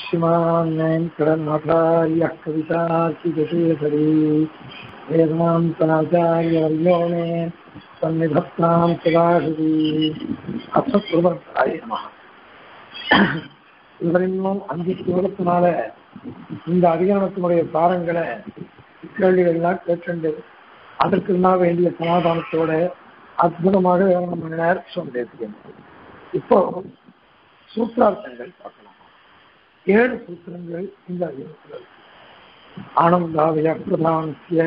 श्रीमान् वेङ्कटनाथार्यः कवितार्किकशेखरी वेदान्ताचार्यवर्यो मे सन्निधत्तां सदाशिवी அசத்ருவத்தாய நம இவரின்னும் அஞ்சு ஸ்லோகத்தினால இந்த அதிகாரத்தினுடைய சாரங்களை கேள்விகள்லாம் கேட்டு அதற்கு நான் வேண்டிய சமாதானத்தோட அற்புதமாக வேணும் மணிநேர் சொல்லியிருக்கேன் இப்போ சூத்திரார்த்தங்கள் பார்க்கலாம் ஏழு சூத்திரங்கள் இந்த அதிகாரத்தில் ஆனந்தாவிய பிரதானசிய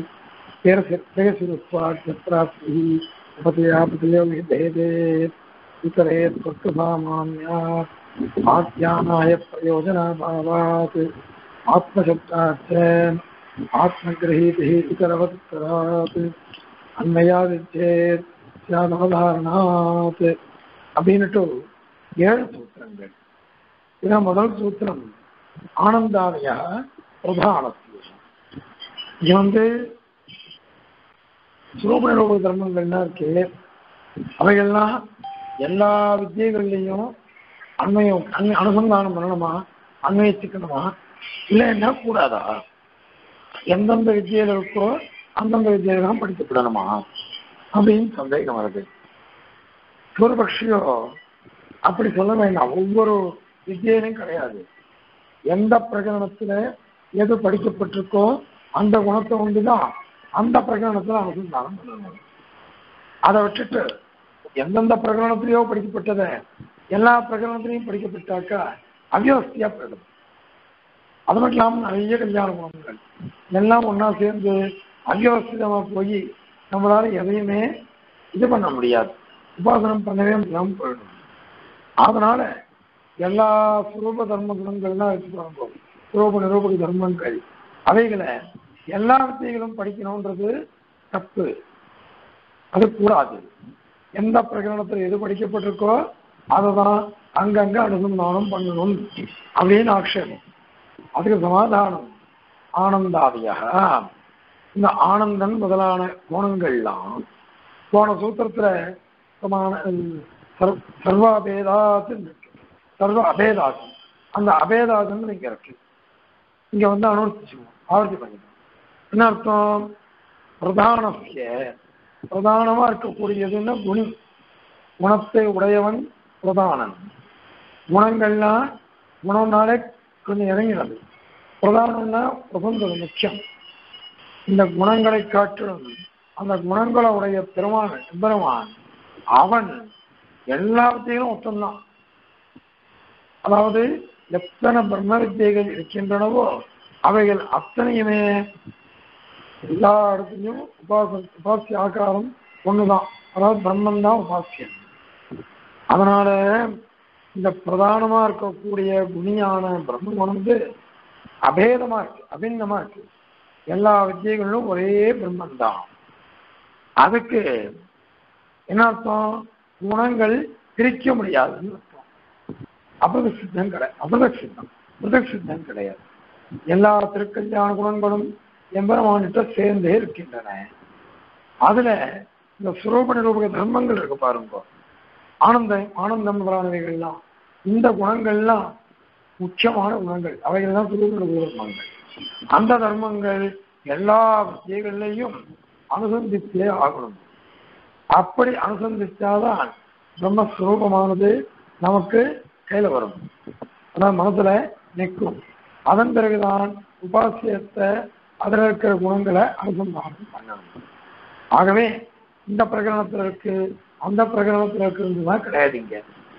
பேரசிருப்பாட்சி उपतयापतयो विभेदे इतरे त्वत्सामान्या आख्यानाय प्रयोजनाभावात् आत्मशब्दात् आत्मगृहीतिः इतरवत्तरात् अन्वयादिच्छेत् ஸ்யாதாரணாத் அப்படின்னுட்டு ஏழு சூத்திரங்கள் இதான் முதல் சூத்திரம் ஆனந்தாலய பிரதானத்தியம் இது வந்து சுரூபநிரோக தர்மங்கள்னா இருக்கு அவைகள்லாம் எல்லா வித்தியகள்லையும் அண்மையம் அண்மை அனுசந்தானம் பண்ணணுமா அண்மையச்சுக்கணுமா இல்லைன்னா கூடாதா எந்தெந்த வித்தியில இருக்கோ அந்தந்த வித்தியில தான் படிக்கப்படணுமா அப்படின்னு சந்தேகம் வருது சூரபக்ஷியோ அப்படி சொல்ல வேண்டாம் ஒவ்வொரு வித்தியிலும் கிடையாது எந்த பிரகடனத்துல எது படிக்கப்பட்டிருக்கோ அந்த குணத்தை ஒன்றுதான் அந்த பிரகடனத்தில் அனுசந்தானம் பண்ணணும் அதை விட்டுட்டு எந்தெந்த பிரகடனத்திலேயோ படிக்கப்பட்டதை எல்லா பிரகடனத்திலையும் படிக்கப்பட்டாக்கா அவியவஸ்தியா போயிடும் அது மட்டும் இல்லாமல் நிறைய கல்யாண குணங்கள் எல்லாம் ஒன்றா சேர்ந்து அவியவஸ்திதமாக போய் நம்மளால எதையுமே இது பண்ண முடியாது உபாசனம் பண்ணவே முடியாமல் போயிடும் அதனால எல்லா சுரூப தர்ம குணங்கள்லாம் எடுத்துக்கிறாங்க சுரூப நிரூபக தர்மங்கள் அவைகளை எல்லா வித்தியங்களும் படிக்கணுன்றது தப்பு அது கூடாது எந்த பிரகடனத்தில் எது படிக்கப்பட்டிருக்கோ அதை தான் அங்கங்க அனுசந்தானம் பண்ணணும் அப்படின்னு ஆக்ஷேபம் அதுக்கு சமாதானம் ஆனந்தாதியாக இந்த ஆனந்தன் முதலான குணங்கள்லாம் போன சூத்திரத்துல சமான சர்வாபேதாத்து சர்வ அபேதாசம் அந்த அபேதாசம் இங்க இருக்கு இங்க வந்து அனுவர்த்திச்சுக்கணும் ஆவர்த்தி பண்ணிக்கணும் என்ன அர்த்தம் பிரதானசிய பிரதானமா இருக்கக்கூடியதுன்னா குணி குணத்தை உடையவன் பிரதானன் குணங்கள்லாம் குணம்னாலே கொஞ்சம் இறங்கினது பிரதானம்னா பிரபந்தது முக்கியம் இந்த குணங்களை காட்டிலும் அந்த குணங்களை உடைய பெருமான் பெருமான் அவன் எல்லாத்தையும் ஒத்தந்தான் அதாவது எத்தனை பிரம்ம வித்தியைகள் இருக்கின்றனவோ அவைகள் அத்தனையுமே எல்லா இடத்துலையும் உபாச உபாசிய ஆகாரம் ஒண்ணுதான் அதாவது பிரம்மன் தான் உபாசியம் அதனால இந்த பிரதானமா இருக்கக்கூடிய குணியான பிரம்மன் வந்து அபேதமா இருக்கு அபிந்தமா இருக்கு எல்லா வித்தியகளிலும் ஒரே பிரம்மன் தான் அதுக்கு என்ன அர்த்தம் குணங்கள் பிரிக்க முடியாதுன்னு அர்த்தம் அபத சித்தம் கிடையாது அபத சித்தம் புதக் சித்தம் கிடையாது எல்லா திருக்கல்யாண குணங்களும் எம்பெருமானிட்ட சேர்ந்தே இருக்கின்றன அதுல இந்த சுரூப நிரூபக தர்மங்கள் இருக்கு பாருங்க ஆனந்தம் ஆனந்தம் முதலானவைகள்லாம் இந்த குணங்கள்லாம் முக்கியமான குணங்கள் அவைகள் தான் சுரூப நிரூபக தர்மங்கள் அந்த தர்மங்கள் எல்லா வித்தியகள்லையும் அனுசந்தித்தே ஆகணும் அப்படி அனுசந்திச்சாதான் பிரம்மஸ்வரூபமானது நமக்கு கையில வரும் அதான் மனசுல நிற்கும் அதன் பிறகுதான் உபாசியத்தை அதில் இருக்கிற குணங்களை அனுசந்தானம் பண்ணணும் ஆகவே இந்த பிரகடனத்தில் இருக்கு அந்த பிரகடனத்தில் இருக்கிறதுதான் கிடையாது இங்க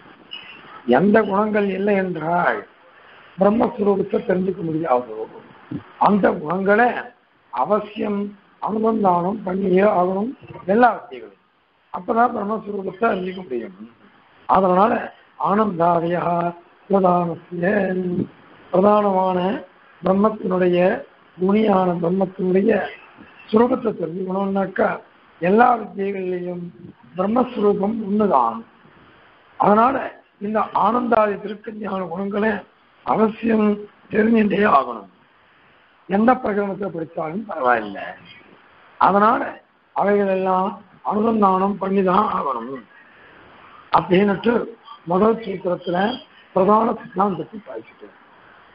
எந்த குணங்கள் இல்லை என்றால் பிரம்மஸ்வரூபத்தை தெரிஞ்சுக்க முடியாதோ அந்த குணங்களை அவசியம் அனுசந்தானம் பண்ணியே ஆகணும் எல்லா வித்தியங்களும் அப்பதான் பிரம்மஸ்வரூபத்தை அறிஞ்சிக்க முடியும் அதனால ஆனந்தாதியா பிரதானசிய பிரதானமான பிரம்மத்தினுடைய குணியான பிரம்மத்தினுடைய சுரூபத்தை தெரிஞ்சுக்கணும்னாக்கா எல்லா வித்தியகள்லையும் பிரம்மஸ்வரூபம் ஒண்ணுதான் அதனால இந்த ஆனந்தாதி திருக்கஞ்ஞான குணங்களை அவசியம் தெரிஞ்சுட்டே ஆகணும் எந்த பிரகடனத்தை படித்தாலும் பரவாயில்லை அதனால அவைகள் எல்லாம் அனுசந்தானம் பண்ணிதான் ஆகணும் அப்படின்னுட்டு முதல் சூத்திரத்துல பிரதான சித்தாந்தத்தை பாய்ச்சிட்டு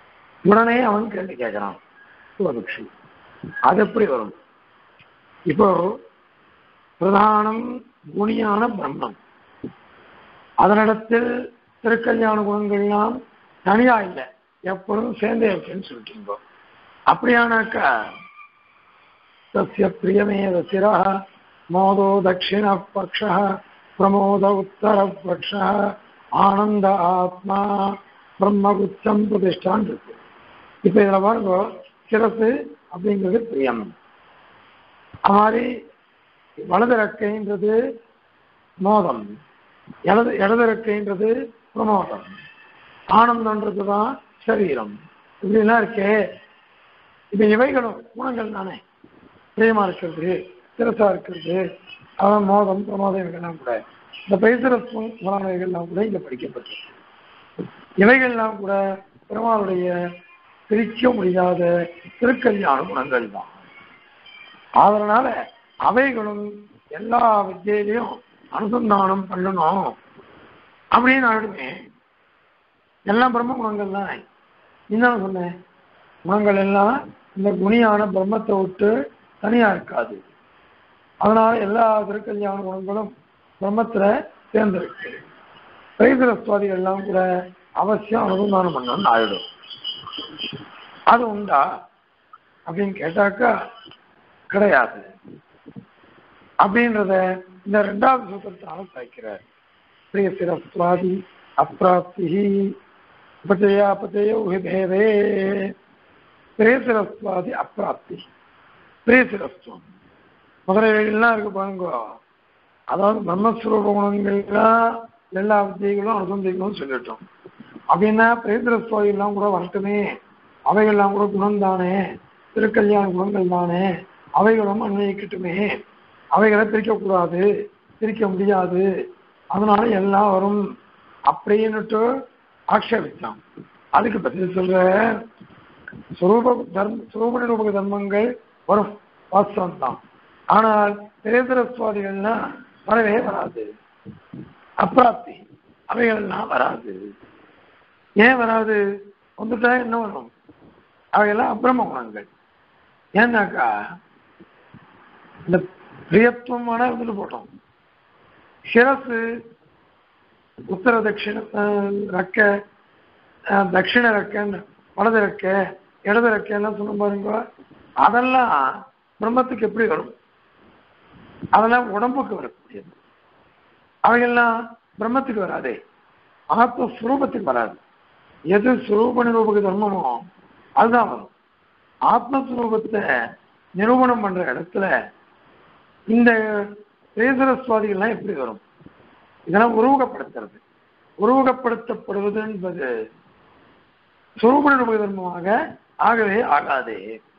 உடனே அவன் கேள்வி கேட்கிறான் பூர்வபக்ஷி அது எப்படி வரும் இப்போ பிரதானம் குணியான பிரம்மம் அதனிடத்தில் திருக்கல்யாண குணங்கள்லாம் தனியா இல்லை எப்பொழுதும் சேர்ந்தே இருக்குன்னு சொல்லிட்டீங்க அப்படியானாக்கா தஸ்ய பிரியமேத சிரா மோதோ தட்சிண பக்ஷ பிரமோத உத்தர பக்ஷ ஆனந்த ஆத்மா பிரம்மகுச்சம் பிரதிஷ்டான் இருக்கு இப்ப இதுல பாருங்க சிரசு அப்படிங்கிறது பிரியம் அது மாதிரி வலது ரெக்கைன்றது மோதம் இடது இடது ரெக்கைன்றது பிரமோதம் ஆனந்தன்றது தான் சரீரம் இப்படிலாம் இருக்கே இப்ப இவைகளும் குணங்கள் தானே பிரியமா இருக்கிறது சிரசா இருக்கிறது அவன் மோதம் பிரமோதம் இவைகள்லாம் கூட இந்த பைசரத்துவம் முதலானவைகள்லாம் கூட இங்க படிக்கப்பட்டிருக்கு இவைகள்லாம் கூட பெருமாளுடைய பிரிக்க முடியாத திருக்கல்யாண குணங்கள் தான் அதனால அவைகளும் எல்லா வித்தியிலையும் அனுசந்தானம் பண்ணணும் அப்படின்னு ஆயிடுமே எல்லாம் பிரம்ம குணங்கள் தான் என்ன சொன்னேன் குணங்கள் எல்லாம் இந்த குணியான பிரம்மத்தை விட்டு தனியா இருக்காது அதனால எல்லா திருக்கல்யாண குணங்களும் பிரம்மத்துல சேர்ந்திருக்கு பைசரஸ்வாதிகள் எல்லாம் கூட அவசியம் அனுசந்தானம் பண்ணணும்னு ஆயிடும் அது உண்டா அப்படின்னு கேட்டாக்கா கிடையாது அப்படின்றத இந்த ரெண்டாவது சூத்திரத்தால சாய்க்கிறார் பிரிய சிரஸ்வாதி அப்பிராப்தி உபஜயா அபஜயோ பேதே பிரேசிரஸ்வாதி அப்பிராப்தி பிரேசிரஸ்வம் முதலைகள்லாம் இருக்கு பாருங்க அதாவது பிரம்மஸ்வரூப குணங்கள்லாம் எல்லா வித்தியைகளும் அனுசந்திகளும் சொல்லிட்டோம் அப்படின்னா பிரேசிரஸ்வாதிகள்லாம் கூட வரட்டுமே அவைகள்லாம் கூட குணம் தானே திருக்கல்யாண குணங்கள் தானே அவைகளும் அன்வயிக்கட்டுமே அவைகளை பிரிக்கக்கூடாது பிரிக்க முடியாது அதனால எல்லாம் வரும் அப்படின்னுட்டு ஆக்ஷேபிச்சான் அதுக்கு பதில் சொல்ற சுரூப தர்ம சுரூப நிரூபக தர்மங்கள் வரும் வாஸ்தவம் தான் ஆனால் பிரேதர சுவாதிகள்னா வரவே வராது அப்பிராப்தி அவைகள்லாம் வராது ஏன் வராது வந்துட்டா என்ன வரும் அவையெல்லாம் அப்பிரம குணங்கள் ஏன்னாக்கா இந்த பிரியத்துவமான இருந்துட்டு போட்டோம் சிரசு உத்தர தட்சிண ரெக்க தட்சிண ரெக்கன்னு வலது ரெக்க இடது ரெக்க எல்லாம் சொன்ன பாருங்க அதெல்லாம் பிரம்மத்துக்கு எப்படி வரும் அதெல்லாம் உடம்புக்கு வரக்கூடியது அவைகள்லாம் பிரம்மத்துக்கு வராதே ஆத்ம சுரூபத்துக்கு வராது எது சுரூப நிரூபக தர்மமோ அதுதான் வரும் ஆத்மஸ்வரூபத்தை நிரூபணம் பண்ற இடத்துல இந்த பேசரஸ்வாதிகள்லாம் எப்படி வரும் இதெல்லாம் உருவகப்படுத்துறது உருவகப்படுத்தப்படுவது என்பது சுரூப நிரூபக தர்மமாக ஆகவே ஆகாது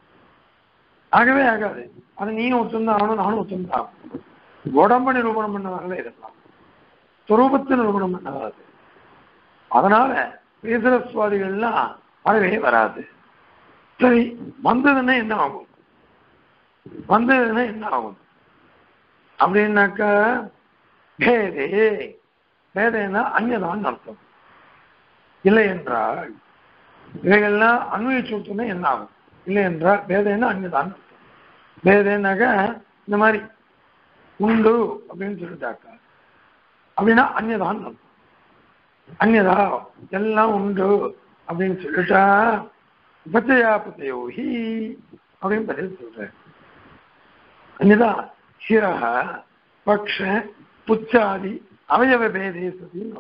ஆகவே ஆகாது அது நீயும் ஒத்துந்தான் ஆகணும் நானும் ஒத்துந்தான் உடம்ப நிரூபணம் பண்ண இதெல்லாம் சுரூபத்தை நிரூபணம் பண்ண வராது அதனால பேசரஸ்வாதிகள்லாம் வரவே வராது சரி வந்ததுன்னா என்ன ஆகும் வந்ததுன்னா என்ன ஆகும் அப்படின்னாக்கா பேதே பேதேன்னா அந்நதான் அர்த்தம் இல்லை என்றால் இவைகள்லாம் அன்வயிச்சு விட்டோம்னா என்ன ஆகும் இல்லை என்றால் பேதேன்னா அந்நதான் அர்த்தம் பேதேனாக்க இந்த மாதிரி உண்டு அப்படின்னு சொல்லிட்டாக்கா அப்படின்னா அந்நதான் அர்த்தம் அந்நதா எல்லாம் உண்டு அப்படின்னு சொல்லிட்டா உபச்சயா பத்தையோகி அப்படின்னு பதில் சொல்றேன் அந்நதா சிரக பக்ஷ புச்சாதி அவயவ பேதே சதின்னு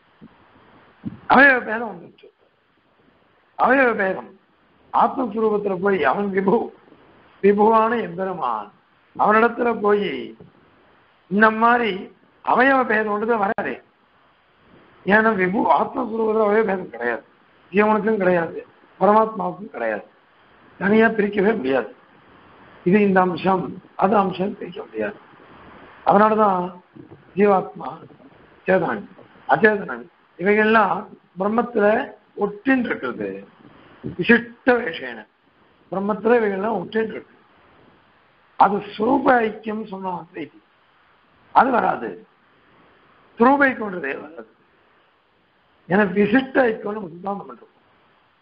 அவயவ பேதம் வந்துச்சு அவயவ பேதம் ஆத்மஸ்வரூபத்துல போய் அவன் விபு விபுவான எம்பெருமான் அவனிடத்துல போய் இந்த மாதிரி அவயவ பேதம் ஒன்றுதான் வராதே ஏன்னா விபு ஆத்மஸ்வரூபத்தில் அவயவ பேதம் கிடையாது ஜீவனுக்கும் கிடையாது பரமாத்மாவுக்கும் கிடையாது தனியா பிரிக்கவே முடியாது இது இந்த அம்சம் அது அம்சம் பிரிக்க முடியாது அதனாலதான் ஜீவாத்மா சேதனன் அச்சேதனன் இவைகள்லாம் பிரம்மத்துல ஒட்டின் இருக்குது விசிஷ்ட விஷயன பிரம்மத்துல இவைகள்லாம் ஒட்டின் இருக்கு அது சுரூப ஐக்கியம் சொன்ன அது வராது சுரூப ஐக்கியம்ன்றதே வராது ஏன்னா விசிஷ்ட ஐக்கியம்னு சித்தாந்தம் பண்றோம்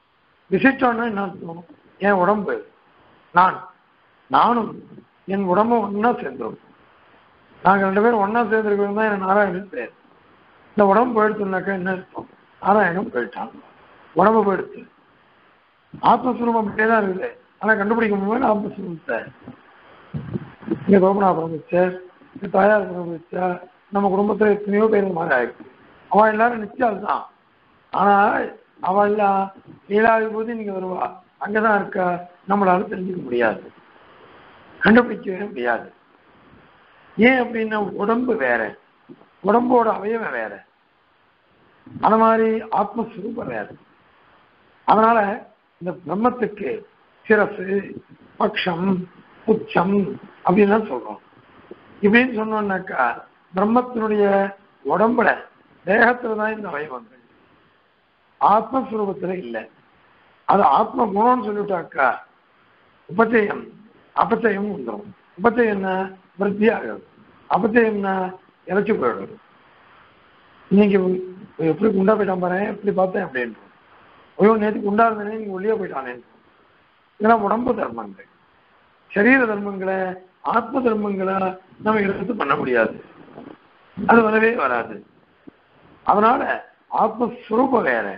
விசிட்டம்னா என்ன அர்த்தம் என் உடம்பு நான் நானும் என் உடம்பும் ஒன்னா சேர்ந்துரும் நாங்க ரெண்டு பேரும் ஒன்னா சேர்ந்துருக்கிறது தான் எனக்கு நாராயணன் பேர் இந்த உடம்பு போயிடுச்சுனாக்கா என்ன அர்த்தம் நாராயணன் போயிட்டான் உடம்பு போயிடுச்சு ஆத்மஸ்வரூபம் அப்படியே தான் இருக்குது ஆனா கண்டுபிடிக்க முடியல ஆத்மஸ்வரூபத்தை இங்க கோபநாபுரம் வச்சா இங்க தாயார் வச்சா நம்ம குடும்பத்துல எத்தனையோ பேர் இந்த மாதிரி ஆயிருக்கு அவன் எல்லாரும் நிச்சயம் தான் ஆனா அவள் எல்லாம் லீலாவிபூதி நீங்க வருவா அங்கதான் இருக்கா நம்மளால தெரிஞ்சுக்க முடியாது கண்டுபிடிக்கவே முடியாது ஏன் அப்படின்னா உடம்பு வேற உடம்போட அவயவம் வேற அந்த மாதிரி ஆத்மஸ்வரூபம் வேற அதனால இந்த பிரம்மத்துக்கு சிரசு பக்ஷம் உச்சம் அப்படின்னு சொல்றோம் இப்படின்னு சொன்னோம்னாக்கா பிரம்மத்தினுடைய உடம்புல தேகத்துல தான் இந்த அவயவங்கள் ஆத்மஸ்வரூபத்துல இல்லை அது ஆத்ம குணம்னு சொல்லிட்டாக்கா உபச்சயம் அபச்சயம் வந்துடும் உபச்சயம்னா விருத்தி ஆகுது அபச்சயம்னா இறைச்சி போயிடும் இன்னைக்கு எப்படி குண்டா போயிட்டான் பாரு எப்படி பார்த்தேன் அப்படின்றோம் ஐயோ நேற்று குண்டா இருந்தேனே நீங்க ஒளியா போயிட்டானே இதெல்லாம் உடம்பு தர்மங்கள் சரீர தர்மங்களை ஆத்ம தர்மங்களை நம்ம எடுத்து பண்ண முடியாது அது வரவே வராது அதனால ஆத்மஸ்வரூபம் வேற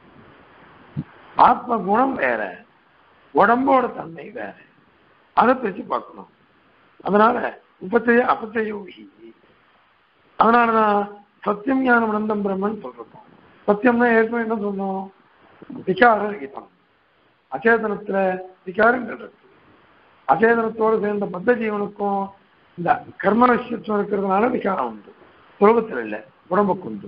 ஆத்ம குணம் வேற உடம்போட தன்மை வேற அதை பிரிச்சு பார்க்கணும் அதனால உபத்தைய அபத்தைய ஊகி அதனாலதான் சத்தியம் ஞானம் அனந்தம் பிரம்மன் சொல்றோம் சத்தியம்னா ஏற்கனவே என்ன சொன்னோம் விகார ரகிதம் அச்சேதனத்துல விகாரங்கள் இருக்கு அச்சேதனத்தோடு சேர்ந்த பத்த ஜீவனுக்கும் இந்த கர்ம நஷ்டத்துவம் இருக்கிறதுனால விகாரம் உண்டு சுலபத்தில் இல்லை உடம்புக்கு உண்டு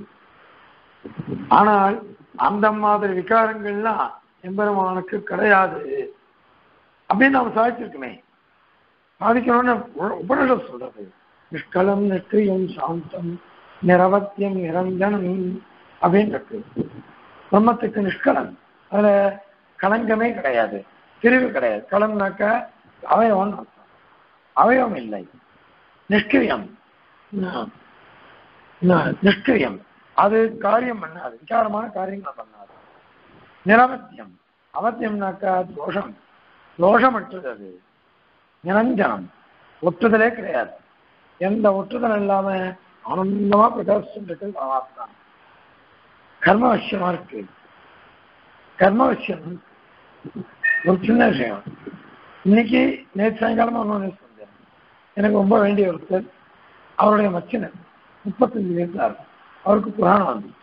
ஆனால் அந்த மாதிரி விகாரங்கள்லாம் எம்பெருமானுக்கு கிடையாது அப்படின்னு நாம சாதிச்சிருக்கமே சாதிக்கணும்னு உ- உபனிஷத் சொல்றது நிஷ்கலம் நிஷ்கிரியம் சாந்தம் நிரவத்தியம் நிரஞ்சனம் அப்படின்னு இருக்கு பிரம்மத்துக்கு நிஷ்கலம் அதுல களங்கமே கிடையாது பிரிவு கிடையாது களம்னாக்க அவயவம் அர்த்தம் அவயவம் இல்லை நிஷ்கிரியம் ந- ந- நிஷ்கிரியம் அது காரியம் பண்ணாது விசாரமான காரியங்களை பண்ணாது நிரவத்தியம் அவத்தியம்னாக்கா தோஷம் தோஷமற்றது அது நிரஞ்சனம் ஒட்டுதலே கிடையாது எந்த ஒட்டுதல் இல்லாம ஆனந்தமா பிரகாசம் இருக்கிறது ஆத்மா கர்மவசியமா இருக்கு கர்மவசியம் ஒரு சின்ன விஷயம் இன்னைக்கு நேற்று சாயங்காலமா ஒன்று சொன்னேன் எனக்கு ரொம்ப வேண்டிய ஒருத்தர் அவருடைய மச்சினர் முப்பத்தஞ்சு வயசுல இருக்கும் அவருக்கு புராணம் வந்துச்சு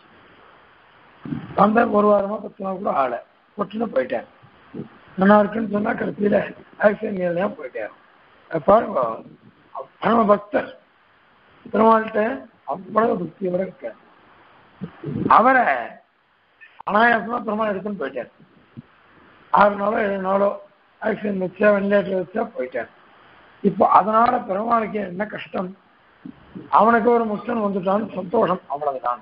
வந்த ஒரு வாரமா பத்து நாள் கூட ஆள பொட்டுன்னு போயிட்டார் நல்லா இருக்குன்னு சொன்னா கடைசியில ஆக்சிடென்ட்லயா போயிட்டார் அது பாருங்க பரம பக்தர் பெருமாள்கிட்ட அவ்வளவு பக்தியோட இருக்கார் அவரை அனாயாசமா பெருமாள் எடுத்துன்னு போயிட்டார் ஆறு நாளோ ஏழு நாளோ ஆக்சிடென்ட் வச்சா வெண்டிலேட்டர் வச்சா போயிட்டார் இப்போ அதனால பெருமாளுக்கு என்ன கஷ்டம் அவனுக்கு ஒரு முஷ்டன் வந்துட்டான் சந்தோஷம் அவ்வளவுதான்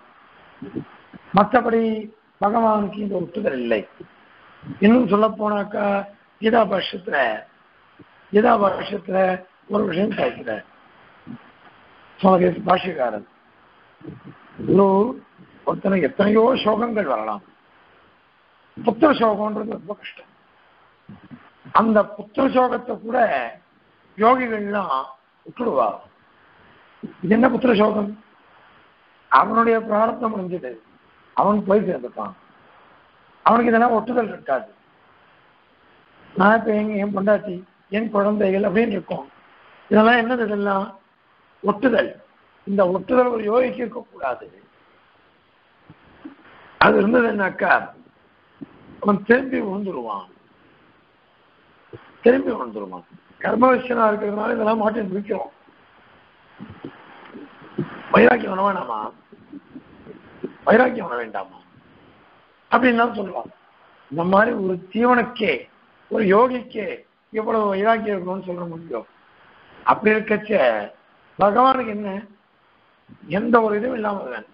மற்றபடி பகவானுக்கு இந்த ஒட்டுதல் இல்லை இன்னும் சொல்ல போனாக்கா கீதா பாஷ்யத்துல கீதா பாஷ்யத்துல ஒரு விஷயம் சாய்க்கிற சுவாமி பாஷ்யக்காரன் குரு ஒருத்தனுக்கு எத்தனையோ சோகங்கள் வரலாம் புத்திர சோகம்ன்றது ரொம்ப கஷ்டம் அந்த புத்திர சோகத்தை கூட யோகிகள்லாம் விட்டுடுவா இது என்ன புத்திர சோகம் அவனுடைய பிரார்த்தம் முடிஞ்சது அவன் போய் சேர்ந்துட்டான் அவனுக்கு இதெல்லாம் ஒட்டுதல் இருக்காது நான் இப்ப எங்க என் பொண்டாட்டி என் குழந்தைகள் அப்படின்னு இருக்கும் இதெல்லாம் என்னது இதெல்லாம் ஒட்டுதல் இந்த ஒட்டுதல் ஒரு யோகிக்கு இருக்கக்கூடாது அது இருந்ததுன்னாக்கா அவன் திரும்பி விழுந்துருவான் திரும்பி விழுந்துருவான் கர்மவிஷனா இருக்கிறதுனால இதெல்லாம் மாட்டி நிற்கிறோம் வைராக்கியம் வர வேணாமா வைராக்கியம் வர வேண்டாமா அப்படின்லாம் சொல்லுவாங்க இந்த மாதிரி ஒரு ஜீவனுக்கே ஒரு யோகிக்கே எவ்வளவு வைராக்கியம் இருக்கணும்னு சொல்ல முடியும் அப்படி இருக்கச்ச பகவானுக்கு என்ன எந்த ஒரு இதுவும் இல்லாம வேணும்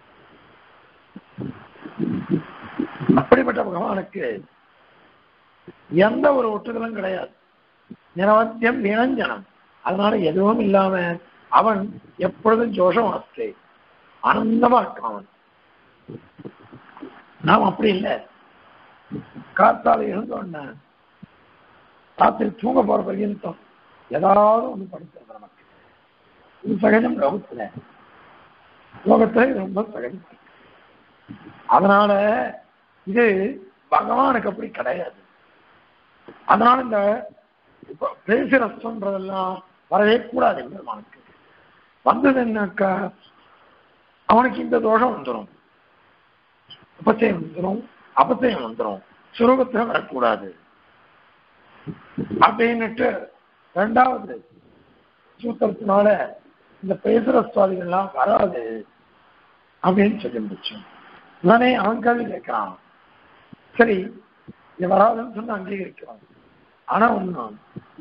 அப்படிப்பட்ட பகவானுக்கு எந்த ஒரு ஒட்டுதலும் கிடையாது நிரவத்தியம் நிரஞ்சனம் அதனால எதுவும் இல்லாம அவன் எப்பொழுதும் ஜோஷமாஸ்தே ஆனந்தமா இருக்கான் அவன் நாம் அப்படி இல்லை காத்தால எழுந்த உடனே ராத்திரி தூங்க போற பர்யந்தம் ஏதாவது ஒண்ணு படிக்கிறது நமக்கு இது சகஜம் லோகத்துல லோகத்துல இது ரொம்ப சகஜம் அதனால இது பகவானுக்கு அப்படி கிடையாது அதனால இந்த இப்போ பேசுறதுன்றதெல்லாம் வரவே கூடாது பெருமானுக்கு வந்ததுன்னாக்கா அவனுக்கு இந்த தோஷம் வந்துடும் உபச்சயம் வந்துடும் அபச்சயம் வந்துடும் சுரூபத்தில் வரக்கூடாது அப்படின்னுட்டு ரெண்டாவது சூத்திரத்தினால இந்த பேசுற சுவாதிகள்லாம் வராது அப்படின்னு சொல்லி முடிச்சோம் உடனே அவன் கேள்வி கேட்கிறான் சரி இது வராதுன்னு சொல்லி அங்கீகரிக்கிறான் ஆனா ஒண்ணும்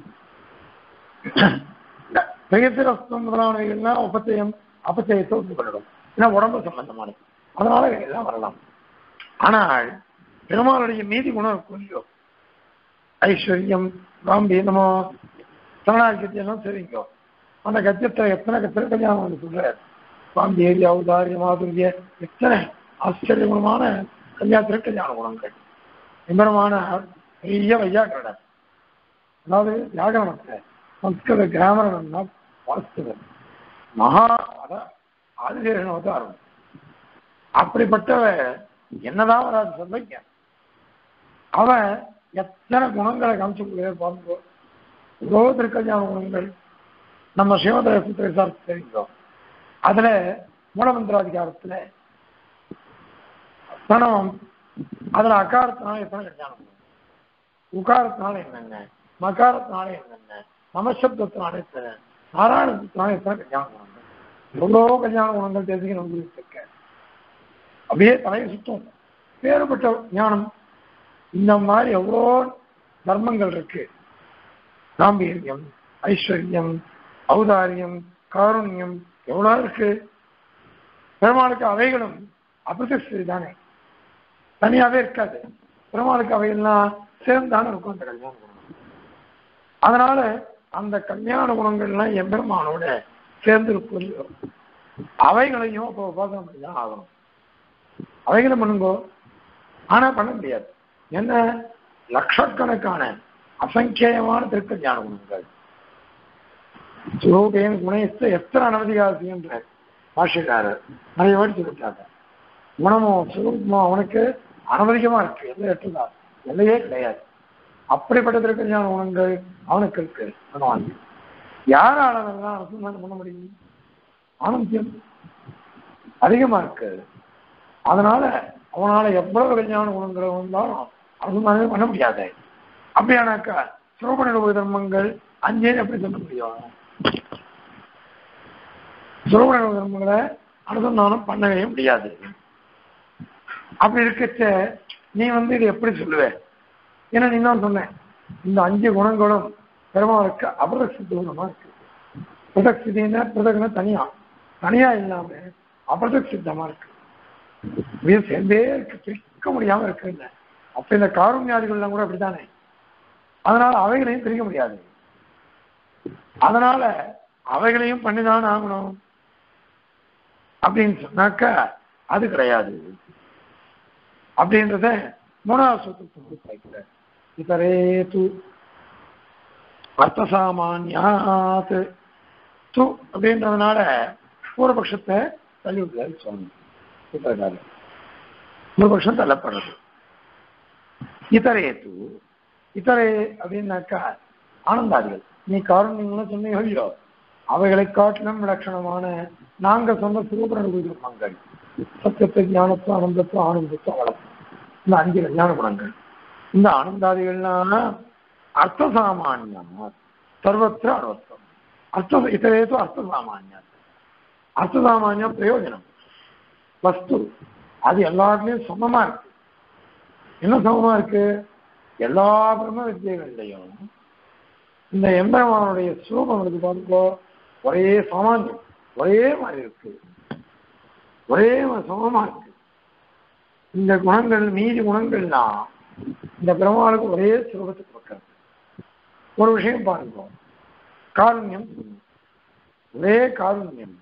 பேசுரஸ்தம் முதலானவைகள்லாம் உபச்சயம் அபச்சயத்தை ஒன்று பண்ணிடும் ஏன்னா உடம்பு சம்பந்தமானது அதனால எல்லாம் வரலாம் ஆனால் பெருமாளுடைய மீதி குணம் இருக்கும் இல்லையோ ஐஸ்வர்யம் காம்பீரமோ சரணாகியத்தையெல்லாம் சரிங்கோ அந்த கத்தியத்தை எத்தனை கத்திர கல்யாணம் வந்து சொல்றாரு காம்பீரிய ஔதாரிய மாதுரிய எத்தனை ஆச்சரியமான கல்யாணத்திர கல்யாண குணங்கள் நிபரமான பெரிய வையாக்கரடர் அதாவது வியாகரணத்தை சம்ஸ்கிருத கிராமரன்னா வாஸ்தவர் மகா அத ஆதிசேஷன் அவதாரம் அப்படிப்பட்டவ என்னதான் வராது சொல்லிக்க அவன் எத்தனை குணங்களை காமிச்சு பார்ப்போ ரோதிரு கல்யாண குணங்கள் நம்ம சிவதேசத்தை விசாரித்து தெரிஞ்சோம் அதுல மூலமந்திராதிகாரத்துல பிரணவம் அதுல அகாரத்தினால எத்தனை கல்யாணம் குணம் உகாரத்தினால என்னென்ன மகாரத்தினால என்னென்ன நமசப்தத்தினால எத்தனை நாராயணத்தினால எத்தனை கல்யாண குணங்கள் எவ்வளோ கல்யாண குணங்கள் தெரிஞ்சுக்கணும் இருக்க அப்படியே தலையை சுத்தம் வேறுபட்ட ஞானம் இந்த மாதிரி எவ்வளோ தர்மங்கள் இருக்கு காம்பீரியம் ஐஸ்வர்யம் ஔதாரியம் காருண்யம் எவ்வளோ இருக்கு பெருமாளுக்கு அவைகளும் அபிரதஸ்தி தானே தனியாவே இருக்காது பெருமாளுக்கு அவைகள்லாம் சேர்ந்தானே இருக்கும் அந்த கல்யாண குணம் அதனால அந்த கல்யாண குணங்கள்லாம் எம்பெருமானோட சேர்ந்து இருக்கும் அவைகளையும் அப்போ உபாசனம் பண்ணி தான் ஆகணும் அவைகளை பண்ணுங்கோ ஆனா பண்ண முடியாது என்ன லட்சக்கணக்கான அசங்கேயமான திருக்கல்யாண குணங்கள் சுரூபேன் குணயத்தை எத்தனை அனவதிகாசின்ற பாஷக்காரர் நிறைய வாட்டி சொல்லிட்டாங்க குணமோ சுரூபமோ அவனுக்கு அனவதிகமா இருக்கு எந்த எட்டுதா எல்லையே கிடையாது அப்படிப்பட்ட திருக்கல்யாண குணங்கள் அவனுக்கு இருக்கு பகவான் யாரால அதெல்லாம் அனுசந்தானம் பண்ண முடியும் ஆனந்தியம் அதிகமா இருக்கு அதனால அவனால எவ்வளவு கல்யாண குணங்கள் வந்தாலும் அனுசந்தானமே பண்ண முடியாது அப்படியானாக்கா சுரூப தர்மங்கள் அஞ்சே எப்படி சொல்ல முடியும் சுரூப தர்மங்களை அனுசந்தானம் பண்ணவே முடியாது அப்படி இருக்கச்ச நீ வந்து இது எப்படி சொல்லுவ ஏன்னா நீ தான் சொன்னேன் இந்த அஞ்சு குணங்களும் பெருமாளுக்கு அபரசித்த குணமா இருக்கு பிரதக்ஷிதின்னா பிரதக்னா தனியா தனியா இல்லாம அபரசித்தமா இருக்கு அப்படியே சேர்ந்தே இருக்கு பிரிக்க முடியாம இருக்கு அப்ப இந்த காருண்யாதிகள்லாம் கூட அப்படித்தானே அதனால அவைகளையும் பிரிக்க முடியாது அதனால அவைகளையும் பண்ணிதான் ஆகணும் அப்படின்னு சொன்னாக்க அது கிடையாது அப்படின்றத மூணாவது சூத்திரத்தை இதரே து அர்த்தசாமான்யாத் து அப்படின்றதுனால பூர்வபக்ஷத்தை தள்ளி விடுறாரு சுவாமி பூர்வபக்ஷம் தள்ளப்படுறது இதரே து இதரே அப்படின்னாக்கா ஆனந்தாதிகள் நீ காரணங்களும் சொன்னீங்க இல்லையோ அவைகளை காட்டிலும் லட்சணமான நாங்க சொன்ன சுரூபர்கள் சத்தியத்தை ஞானத்துவம் ஆனந்தத்துவம் ஆனந்தத்துவம் வளர்ப்பு இந்த அஞ்சு ஞான குணங்கள் இந்த ஆனந்தாதிகள்னா அர்த்த சாமானியம் சர்வத்திர அர்த்தம் அர்த்த இதரேது அர்த்த சாமானியம் அர்த்த சாமானியம் பிரயோஜனம் வஸ்து அது எல்லாத்துலயும் சமமா இருக்கு என்ன சமமா இருக்கு எல்லா பிரம்ம வித்தியகள்லையும் இந்த எம்பெருமானுடைய சுரூபம் இருக்கு பாருங்கோ ஒரே சாமானியம் ஒரே மாதிரி இருக்கு ஒரே சமமா இருக்கு இந்த குணங்கள் மீதி குணங்கள்லாம் இந்த பெருமாளுக்கு ஒரே சுரூபத்தை கொடுக்கிறது ஒரு விஷயம் பாருங்க காருண்யம் ஒரே காருண்யம்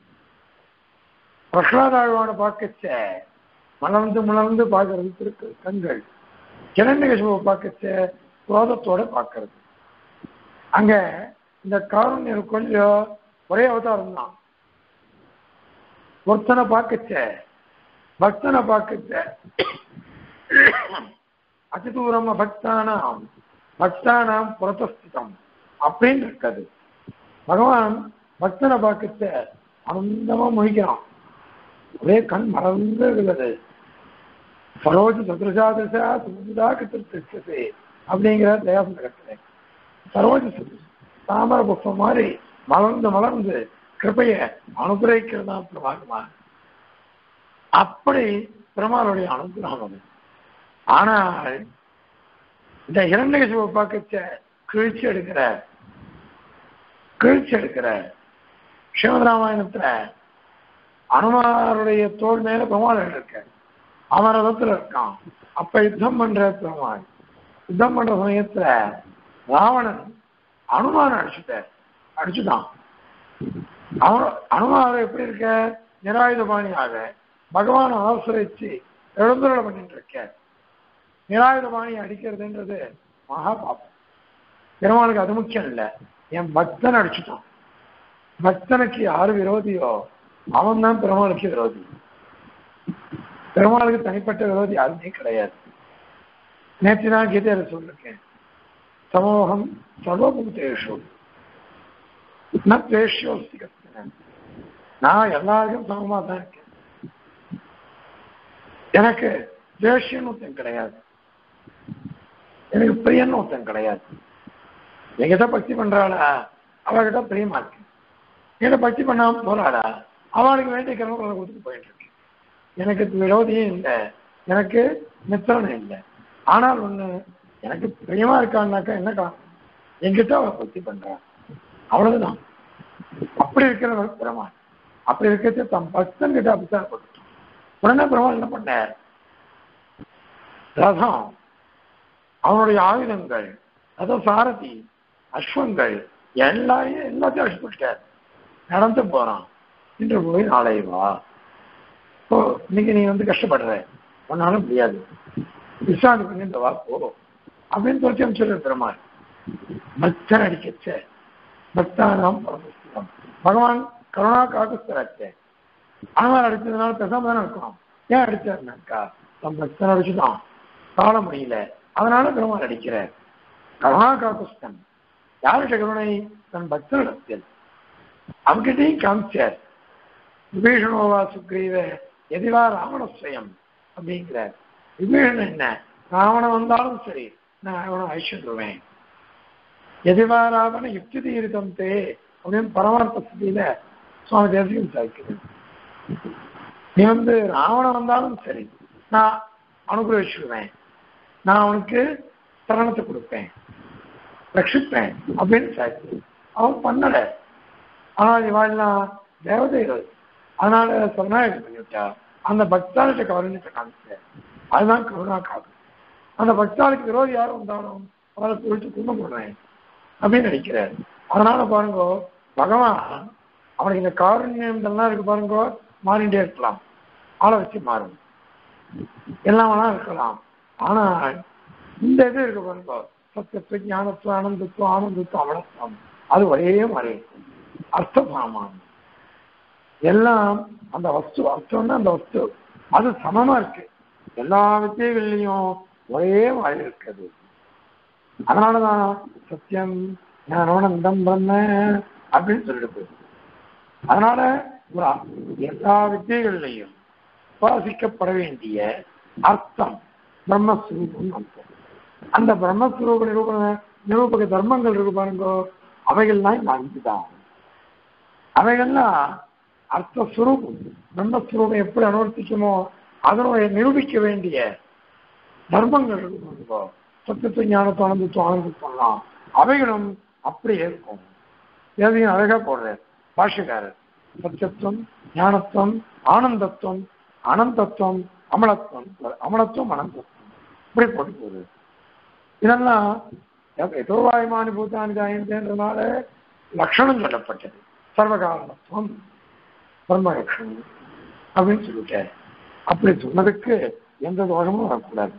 பிரகலாதாழ்வான பார்க்கச்ச மலர்ந்து மலர்ந்து பார்க்கறது இருக்கு கண்கள் கிரண்யகசிபுவை பார்க்கச்ச குரோதத்தோட பார்க்கறது அங்க இந்த காரண்யம் கொஞ்சம் ஒரே அவதாரம் தான் ஒருத்தனை பார்க்கச்ச பக்தனை பார்க்கச்ச அதிதூரம பக்தானாம் பக்தானாம் புரதஸ்திதம் அப்படின்னு இருக்காது பகவான் பக்தனை பார்க்கச்ச ஆனந்தமா முழிக்கிறான் ஒரே கண் மறந்து இருக்கிறது சரோஜ சதுரசா தசா சுமுதா கிருத்தே அப்படிங்கிற தயாசந்தகத்திலே சரோஜ சதுரச தாமர புஷ்பம் மாதிரி மலர்ந்து மலர்ந்து கிருப்பைய அனுகிரகிக்கிறதா பிரபாகமா அப்படி பெருமாளுடைய அனுகிரகம் அது ஆனால் இந்த இரண்டகசிவ பார்க்கச்ச கிழிச்சு எடுக்கிற கிழிச்சு எடுக்கிற ஸ்ரீமத் ராமாயணத்துல அனுமாருடைய தோல் மேல பெருமாள் இருக்க அவன் ரதத்துல இருக்கான் அப்ப யுத்தம் பண்ற பெருமாள் யுத்தம் பண்ற சமயத்துல ராவணன் அனுமான அடிச்சுட்ட அடிச்சுட்டான் அவன் அனுமாரம் எப்படி இருக்க நிராயுதபாணியாக பகவான் ஆசிரிச்சு எழுந்துருளை பண்ணிட்டு இருக்க நிராயுதபாணி அடிக்கிறதுன்றது மகா பாப்பம் பெருமாளுக்கு அது முக்கியம் இல்லை என் பக்தன் அடிச்சுட்டான் பக்தனுக்கு யாரு விரோதியோ அவன் தான் பெருமாளுக்கு விரோதி பெருமாளுக்கு தனிப்பட்ட விரோதி யாருமே கிடையாது நேற்று நான் கீதையில சொல்லிருக்கேன் சமூகம் சர்வபூதேஷு நேஷியோஸ்தி கத்தினேன் நான் எல்லாருக்கும் சமமா தான் இருக்கேன் எனக்கு தேசியன்னு ஒருத்தன் கிடையாது எனக்கு பிரியன்னு ஒருத்தன் கிடையாது என்கிட்ட பக்தி பண்றாளா அவகிட்ட பிரியமா இருக்கு என்கிட்ட பக்தி பண்ணாம போறாளா அவளுக்கு வேண்டிய கிரமங்களை கொடுத்துட்டு போயிட்டு இருக்கு எனக்கு விரோதியும் இல்லை எனக்கு மித்திரனும் இல்லை ஆனால் ஒண்ணு எனக்கு பிரியமா இருக்கான்னாக்கா என்ன காரணம் என்கிட்ட அவளை பக்தி பண்றான் அவ்வளவுதான் அப்படி இருக்கிற பெருமாள் அப்படி இருக்கிறது தம் பக்தன் கிட்ட அபிசாரப்பட்டுட்டான் உடனே பெருமாள் என்ன பண்ணார் ரதம் அவனுடைய ஆயுதங்கள் ரத சாரதி அஸ்வங்கள் எல்லாரையும் எல்லாத்தையும் அழிச்சுட்டார் நடந்து போறான் இன்று போய் நாளை வா இப்போ இன்னைக்கு நீ வந்து கஷ்டப்படுற உன்னால முடியாது விசாரணை பண்ணி இந்த வா போ அப்படின்னு சொல்லி அமைச்சிருக்க பெருமாள் பக்தன் அடிக்கச்ச பக்தானாம் பரமஸ்திரம் பகவான் கருணா காக்குஸ்தராச்சே அனுமார் அடிச்சதுனால பேசாம தானே இருக்கணும் ஏன் அடிச்சாருனாக்கா தன் பக்தன் அடிச்சுதான் காண முடியல அதனால பெருமாள் அடிக்கிறார் கருணா காக்குஸ்தன் யார்கிட்ட கருணை தன் பக்தனிடத்தில் அவகிட்டையும் காமிச்சார் விபீஷணோவா சுக்ரீவ எதிவா ராவண சுயம் அப்படிங்கிறார் விபீஷணன் என்ன ராவணன் வந்தாலும் சரி நான் அவனை அழிச்சுடுவேன் எதிவா ராவண யுக்தி தீரிதம் தே அப்படின்னு பரமார்த்த ஸ்திதியில சுவாமி தேசியம் சாய்க்குது நீ வந்து ராவணன் வந்தாலும் சரி நான் அனுகிரகிச்சுடுவேன் நான் அவனுக்கு சரணத்தை கொடுப்பேன் ரட்சிப்பேன் அப்படின்னு சாய்க்குது அவன் பண்ணல ஆனால் இவாள்லாம் தேவதைகள் அதனால சரணாகி பண்ணிவிட்டா அந்த பக்தாளுக்கு கவர்னிட்ட காமிச்ச அதுதான் கருணா காக்கு அந்த பக்தாளுக்கு விரோதி யாரும் வந்தாலும் அவரை குறித்து கும்ப போடுறேன் அப்படின்னு நினைக்கிறார் அதனால பாருங்க பகவான் அவனுக்கு இந்த காரண்யம் இதெல்லாம் இருக்கு பாருங்க மாறிண்டே இருக்கலாம் ஆளை வச்சு மாறும் எல்லாம் வேணா இருக்கலாம் ஆனா இந்த இது இருக்கு பாருங்க சத்தியத்துவம் ஞானத்துவம் ஆனந்தத்துவம் ஆனந்தத்துவம் அமலத்துவம் அது ஒரே மாதிரி இருக்கும் அர்த்தபாமான் எல்லாம் அந்த வஸ்து அர்த்தம்னா அந்த வஸ்து அது சமமா இருக்கு எல்லா வித்தியகள்லையும் ஒரே மாதிரி இருக்குது அதனாலதான் சத்தியம் ஞானவனந்தம் பிரம்ம அப்படின்னு சொல்லிட்டு போயிருக்கு அதனால ஒரு எல்லா வித்தியகள்லையும் உபாசிக்கப்பட வேண்டிய அர்த்தம் பிரம்மஸ்வரூபம் அர்த்தம் அந்த பிரம்மஸ்வரூப நிரூபண நிரூபக தர்மங்கள் இருக்கு பாருங்க அவைகள்லாம் இந்த அஞ்சு தான் அவைகள்லாம் அர்த்தஸ்வரூபம் பிரம்மஸ்வரூபம் எப்படி அனுவர்த்திக்குமோ அதனுடைய நிரூபிக்க வேண்டிய தர்மங்கள் இருக்கு பாருங்க சத்தியத்துவ ஞானத்துவம் ஆனந்தத்துவம் ஆனந்தத்துவம்லாம் அவைகளும் அப்படியே இருக்கும் எதையும் அழகா போடுறார் பாஷக்காரர் சத்தியத்துவம் ஞானத்துவம் ஆனந்தத்துவம் அனந்தத்துவம் அமலத்துவம் அமலத்துவம் அனந்தத்துவம் இப்படி போட்டு போகுது இதெல்லாம் எதோவாயுமானி பூத்தானி தாயன்றதுனால லட்சணம் சொல்லப்பட்டது சர்வகாரணத்துவம் பிரம்ம லட்சணம் அப்படின்னு சொல்லிட்டார் அப்படி சொன்னதுக்கு எந்த தோஷமும் வரக்கூடாது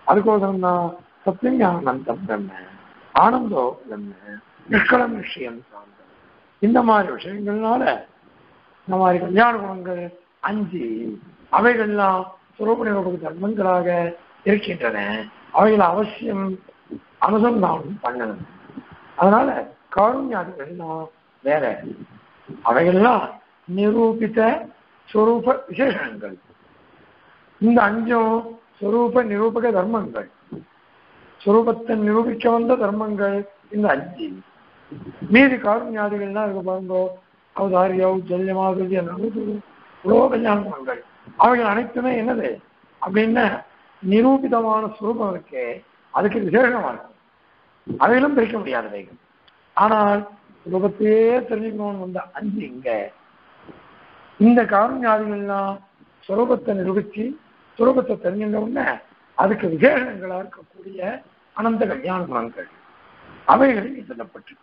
அதுக்கோசரம் தான் சத்தியம் ஞானந்தம் பிரம்ம ஆனந்தோ பிரம்ம நிஷ்கலம் விஷயம் சாந்தம் இந்த மாதிரி விஷயங்கள்னால இந்த மாதிரி கல்யாண குணங்கள் அஞ்சு அவைகள்லாம் சுரூப நிரூபக தர்மங்களாக இருக்கின்றன அவைகளை அவசியம் அனுசந்தானம் பண்ணணும் அதனால காருண்யாதிகள்லாம் வேற அவைகள்லாம் நிரூபித்த சுரூப விசேஷங்கள் இந்த அஞ்சும் சுரூப நிரூபக தர்மங்கள் சுரூபத்தை நிரூபிக்க வந்த தர்மங்கள் இந்த அஞ்சு மீதி காருண்யாதிகள்லாம் இருக்கு பாருங்க அவதாரிய ஜல்யமாதிரி உலக கல்யாண குணங்கள் அவைகள் அனைத்துமே என்னது அப்படின்னா நிரூபிதமான சுரூபம் இருக்கே அதுக்கு விசேஷமா இருக்கும் அவைகளும் பிரிக்க முடியாதவைகள் ஆனால் சுரூபத்தையே தெரிஞ்சுக்கணும்னு வந்த அஞ்சு இங்க இந்த காரணியாதிகள்லாம் சுரூபத்தை நிரூபிச்சு சுரூபத்தை தெரிஞ்சுட்ட உடனே அதுக்கு விசேஷங்களா இருக்கக்கூடிய அனந்த கல்யாண குணங்கள் அவைகளில் சொல்லப்பட்டிருக்கு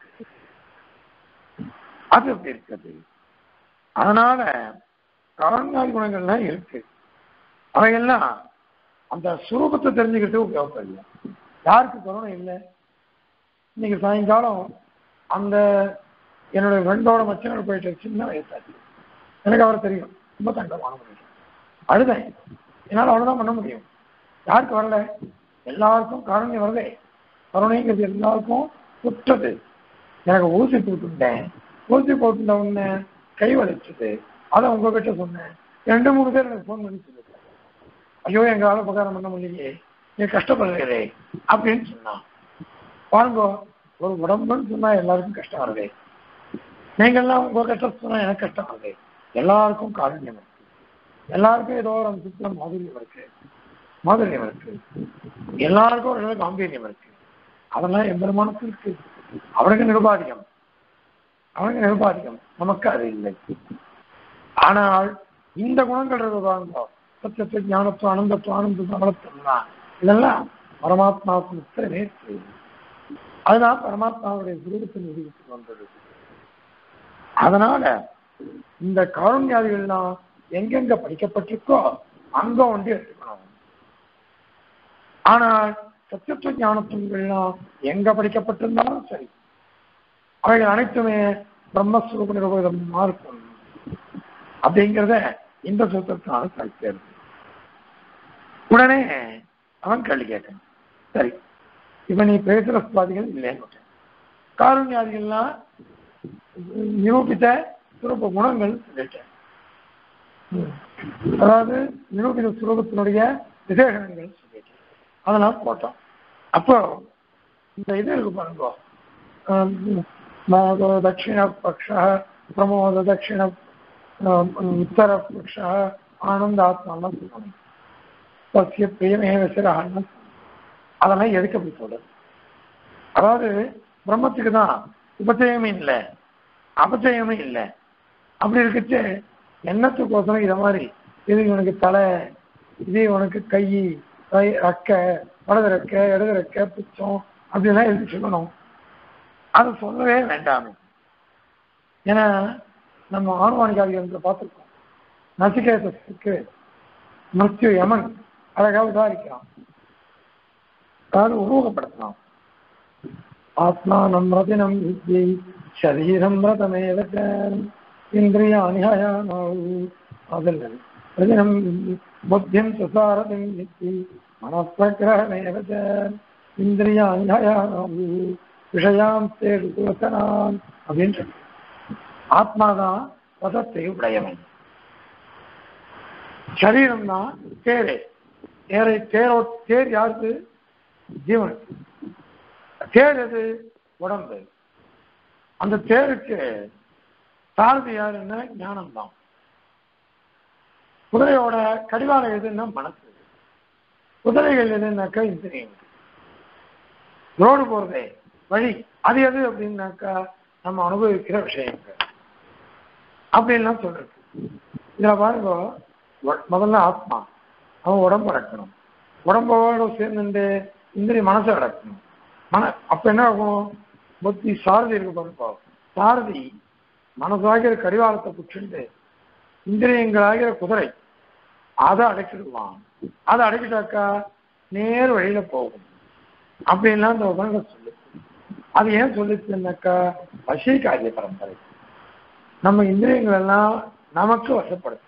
அது அப்படி இருக்குது அதனால காரணியாதி குணங்கள்லாம் இருக்கு அவைகள்லாம் அந்த சுரூபத்தை தெரிஞ்சுக்கிறதுக்கு உபயோகப்படல யாருக்கு கருணை இல்லை இன்னைக்கு சாயங்காலம் அந்த என்னுடைய ஃப்ரெண்டோட மச்சனோட போயிட்டு சின்ன வயசாச்சு எனக்கு அவரை தெரியும் ரொம்ப தங்கமான மனுஷன் அழுதேன் என்னால் அவ்வளோதான் பண்ண முடியும் யாருக்கு வரல எல்லாருக்கும் காரணம் வரலே கருணைங்கிறது எல்லாருக்கும் குற்றது எனக்கு ஊசி போட்டுட்டேன் ஊசி போட்டுட்ட உடனே கை வலிச்சது அதை உங்ககிட்ட சொன்னேன் ரெண்டு மூணு பேர் எனக்கு ஃபோன் பண்ணி சொல்லிருக்காங்க ஐயோ எங்களால் உபகாரம் பண்ண முடியலையே நீ கஷ்டப்படுறீங்களே அப்படின்னு சொன்னான் பாருங்க ஒரு உடம்புன்னு சொன்னா எல்லாருக்கும் கஷ்டம் வருது நீங்கள்லாம் உங்க கஷ்டம் சொன்னா எனக்கு கஷ்டம் வருது எல்லாருக்கும் காரண்யம் இருக்கு எல்லாருக்கும் ஏதோ ஒரு அம்சத்துல மாதுரியம் இருக்கு மாதுரியம் இருக்கு எல்லாருக்கும் ஒரு அளவு காம்பீரியம் இருக்கு அதெல்லாம் எம்பெருமானுக்கு இருக்கு அவனுக்கு நிருபாதிகம் அவனுக்கு நிருபாதிகம் நமக்கு அது இல்லை ஆனால் இந்த குணங்கள் இருக்கு பாருங்க சத்தியத்துவ ஞானத்துவம் அனந்தத்துவம் ஆனந்தத்துவம் அமலத்துவம் இதெல்லாம் பரமாத்மாவுக்கு உத்தர நேர்த்து அதுதான் பரமாத்மாவுடைய சுரூபத்தின் நிரூபித்து வந்தது அதனால இந்த காரண்யாதிகள்லாம் எங்கெங்க படிக்கப்பட்டிருக்கோ அங்க ஒன்று எடுத்துக்கணும் ஆனால் சத்தியத்துவ ஞானத்துவங்கள்லாம் எங்க படிக்கப்பட்டிருந்தாலும் சரி அவைகள் அனைத்துமே பிரம்மஸ்வரூப நிரூபகமா இருக்கும் அப்படிங்கிறத இந்த சூத்திரத்தினால கழிக்கிறது உடனே அவன் கேள்வி கேட்டான் சரி இவன் நீ பேசுற சுவாதிகள் இல்லைன்னு காருண்யாதிகள்லாம் நிரூபித்த சுரூப குணங்கள் சொல்லிட்டேன் அதாவது நிரூபித சுரூபத்தினுடைய விசேஷங்கள் சொல்லிட்டேன் அதெல்லாம் போட்டோம் அப்போ இந்த இது இருக்கு பாருங்க மோத தட்சிண பக்ஷ பிரமோத தட்சிண உத்தர பக்ஷ ஆனந்தாத்மாலாம் சொல்லணும் சசிய பிரியமேவ சிறான்னு அதெல்லாம் எதுக்கு அப்படி சொல்றது அதாவது பிரம்மத்துக்கு தான் உபச்சயமே இல்லை அபச்சயமே இல்லை அப்படி இருக்குச்சு எண்ணத்துக்கோசரம் இதை மாதிரி இது இவனுக்கு தலை இது இவனுக்கு கை கை ரெக்க வலது ரெக்க இடது ரெக்க பிச்சம் அப்படிலாம் எதுக்கு சொல்லணும் அதை சொல்லவே வேண்டாமே ஏன்னா நம்ம ஆணுவானிகாதிகள் பார்த்துருக்கோம் நசிகேதத்துக்கு மிருத்யு யமன் அழகாக உதாரிக்கிறான் அதாவது உருவகப்படுத்தலாம் ஆத்மானம் ரதினம் வித்யை சரீரம் ரதமேவ இந்திரியாணி ஹயானாவு அதில் ரதினம் புத்தியம் சுசாரதிம் வித்தி மனப்பிரகிரகமேவ இந்திரியாணி ஹயானாவு விஷயாம் தேடு சுவசனான் அப்படின்னு ஆத்மாதான் ரதத்தை உடையவன் சரீரம் தான் தேரே தேரை தேரோ தேர் யாருக்கு ஜீவனுக்கு தேர் எது உடம்பு அந்த தேருக்கு சாரதி யாருன்னா ஞானம் தான் குதிரையோட கடிவாளம் எதுன்னா மனசு குதிரைகள் எதுனாக்கா இந்திரியம் ரோடு போறதே வழி அது எது அப்படின்னாக்கா நம்ம அனுபவிக்கிற விஷயங்கள் அப்படின்லாம் சொல்றது இதுல பாருங்க முதல்ல ஆத்மா அவன் உடம்பு அடக்கணும் உடம்போட சேர்ந்து இந்திரிய மனசை அடக்கணும் மன அப்ப என்ன ஆகும் புத்தி சாரதி இருக்கு பாருங்க சாரதி மனசாகிற கடிவாளத்தை புச்சுண்டு இந்திரியங்களாகிற குதிரை அதை அடைக்கிடுவான் அதை அடைக்கிட்டாக்கா நேர் வழியில போகும் அப்படின்லாம் அந்த உபநிடம் சொல்லு அது ஏன் சொல்லிச்சுன்னாக்கா வசீகாரிய பரம்பரை நம்ம இந்திரியங்கள் எல்லாம் நமக்கு வசப்படுத்தும்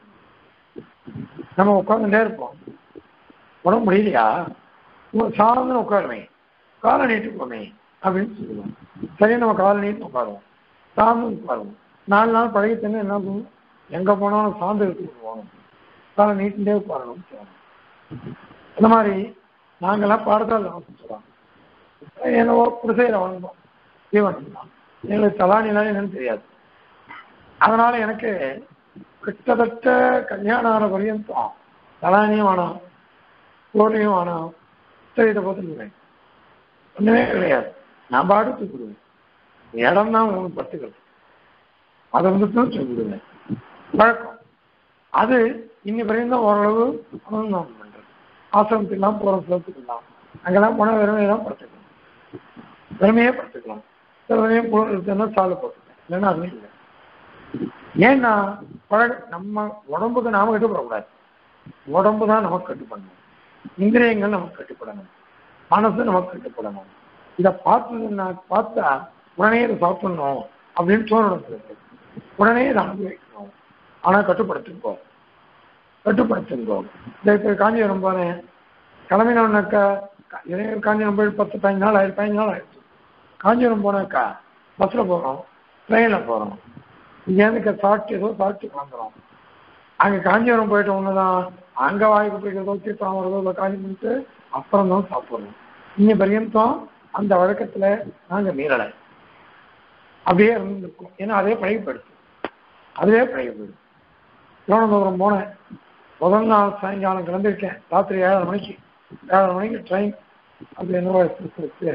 நம்ம உட்காந்துட்டே இருப்போம் உடம்பு முடியலையா உங்க சார்ந்து உட்காருவேன் காலை நீட்டுக்கோமே அப்படின்னு சொல்லுவோம் சரி நம்ம காலை நீட்டு உட்காருவோம் சார்ந்து உட்காருவோம் நாலு நாள் பழகித்தேன்னு என்ன பண்ணுவோம் எங்க போனாலும் சார்ந்து எடுத்துட்டு போகணும் காலை நீட்டுட்டே உட்காரணும் இந்த மாதிரி நாங்கெல்லாம் பாடத்தால் சொல்லுவோம் என்னவோ குடிசையில் வளர்ந்தோம் ஜீவன் தான் எங்களுக்கு தலானிலாம் என்னன்னு தெரியாது அதனால எனக்கு கிட்டத்தட்ட கல்யாணம் ஆன பரியந்தம் தலானியும் வேணாம் கோழியும் வேணாம் சரி இதை பார்த்துக்குவேன் ஒண்ணுமே கிடையாது நான் பாட்டு தூக்கிடுவேன் இடம் தான் உங்களுக்கு பத்துக்கிறது அதை வந்துட்டு சொல்லிவிடுவேன் வழக்கம் அது இன்னி வரையும் தான் ஓரளவு அனுபவம் பண்றது ஆசிரமத்துக்கெல்லாம் போகிற சிலத்துக்கெல்லாம் அங்கெல்லாம் போனால் வெறுமையை தான் படுத்துக்கலாம் வெறுமையே படுத்துக்கலாம் சில சமயம் குளிர் இருக்குன்னா சாலை போட்டுக்கலாம் இல்லைன்னா அதுவும் இல்லை ஏன்னா பழக நம்ம உடம்புக்கு நாம கட்டுப்படக்கூடாது உடம்பு தான் நமக்கு கட்டுப்படணும் இந்திரியங்கள் நமக்கு கட்டுப்படணும் மனசு நமக்கு கட்டுப்படணும் இதை பார்த்ததுன்னா பார்த்தா உடனே இதை சாப்பிடணும் அப்படின்னு தோணணும் சிலருக்கு. உடனே இதை அனுபவிக்கணும் ஆனா கட்டுப்படுத்துங்கோ கட்டுப்படுத்துங்கோ இந்த இப்போ காஞ்சிபுரம் போனேன் கிளம்பினோம்னாக்கா இதே காஞ்சிபுரம் போய் பத்து பதினஞ்சு நாள் ஆயிடுச்சு பதினஞ்சு நாள் ஆயிடுச்சு காஞ்சிபுரம் போனாக்கா பஸ்ஸில் போகிறோம் ட்ரெயினில் போகிறோம் இங்கேருந்து சாப்பிட்டு ஏதோ சாப்பிட்டு வந்துடும் அங்கே காஞ்சிபுரம் போயிட்ட ஒன்று தான் அங்கே வாய்க்கு போய்க்கிறதோ தீர்த்தம் வரதோ இல்லை காஞ்சி பண்ணிட்டு அப்புறம் தான் சாப்பிட்றோம் இன்னி பர்யந்தம் அந்த வழக்கத்தில் நாங்கள் மீறலை அப்படியே இருந்திருக்கோம் ஏன்னா அதே பழகிப்படுத்து அதுவே பழகிப்படுது திருவனந்தபுரம் போனேன் முதல் நாள் சாயங்காலம் கிளம்பியிருக்கேன் ராத்திரி ஏழரை மணிக்கு ஏழரை மணிக்கு ட்ரெயின் அது என்னவோ இருக்கு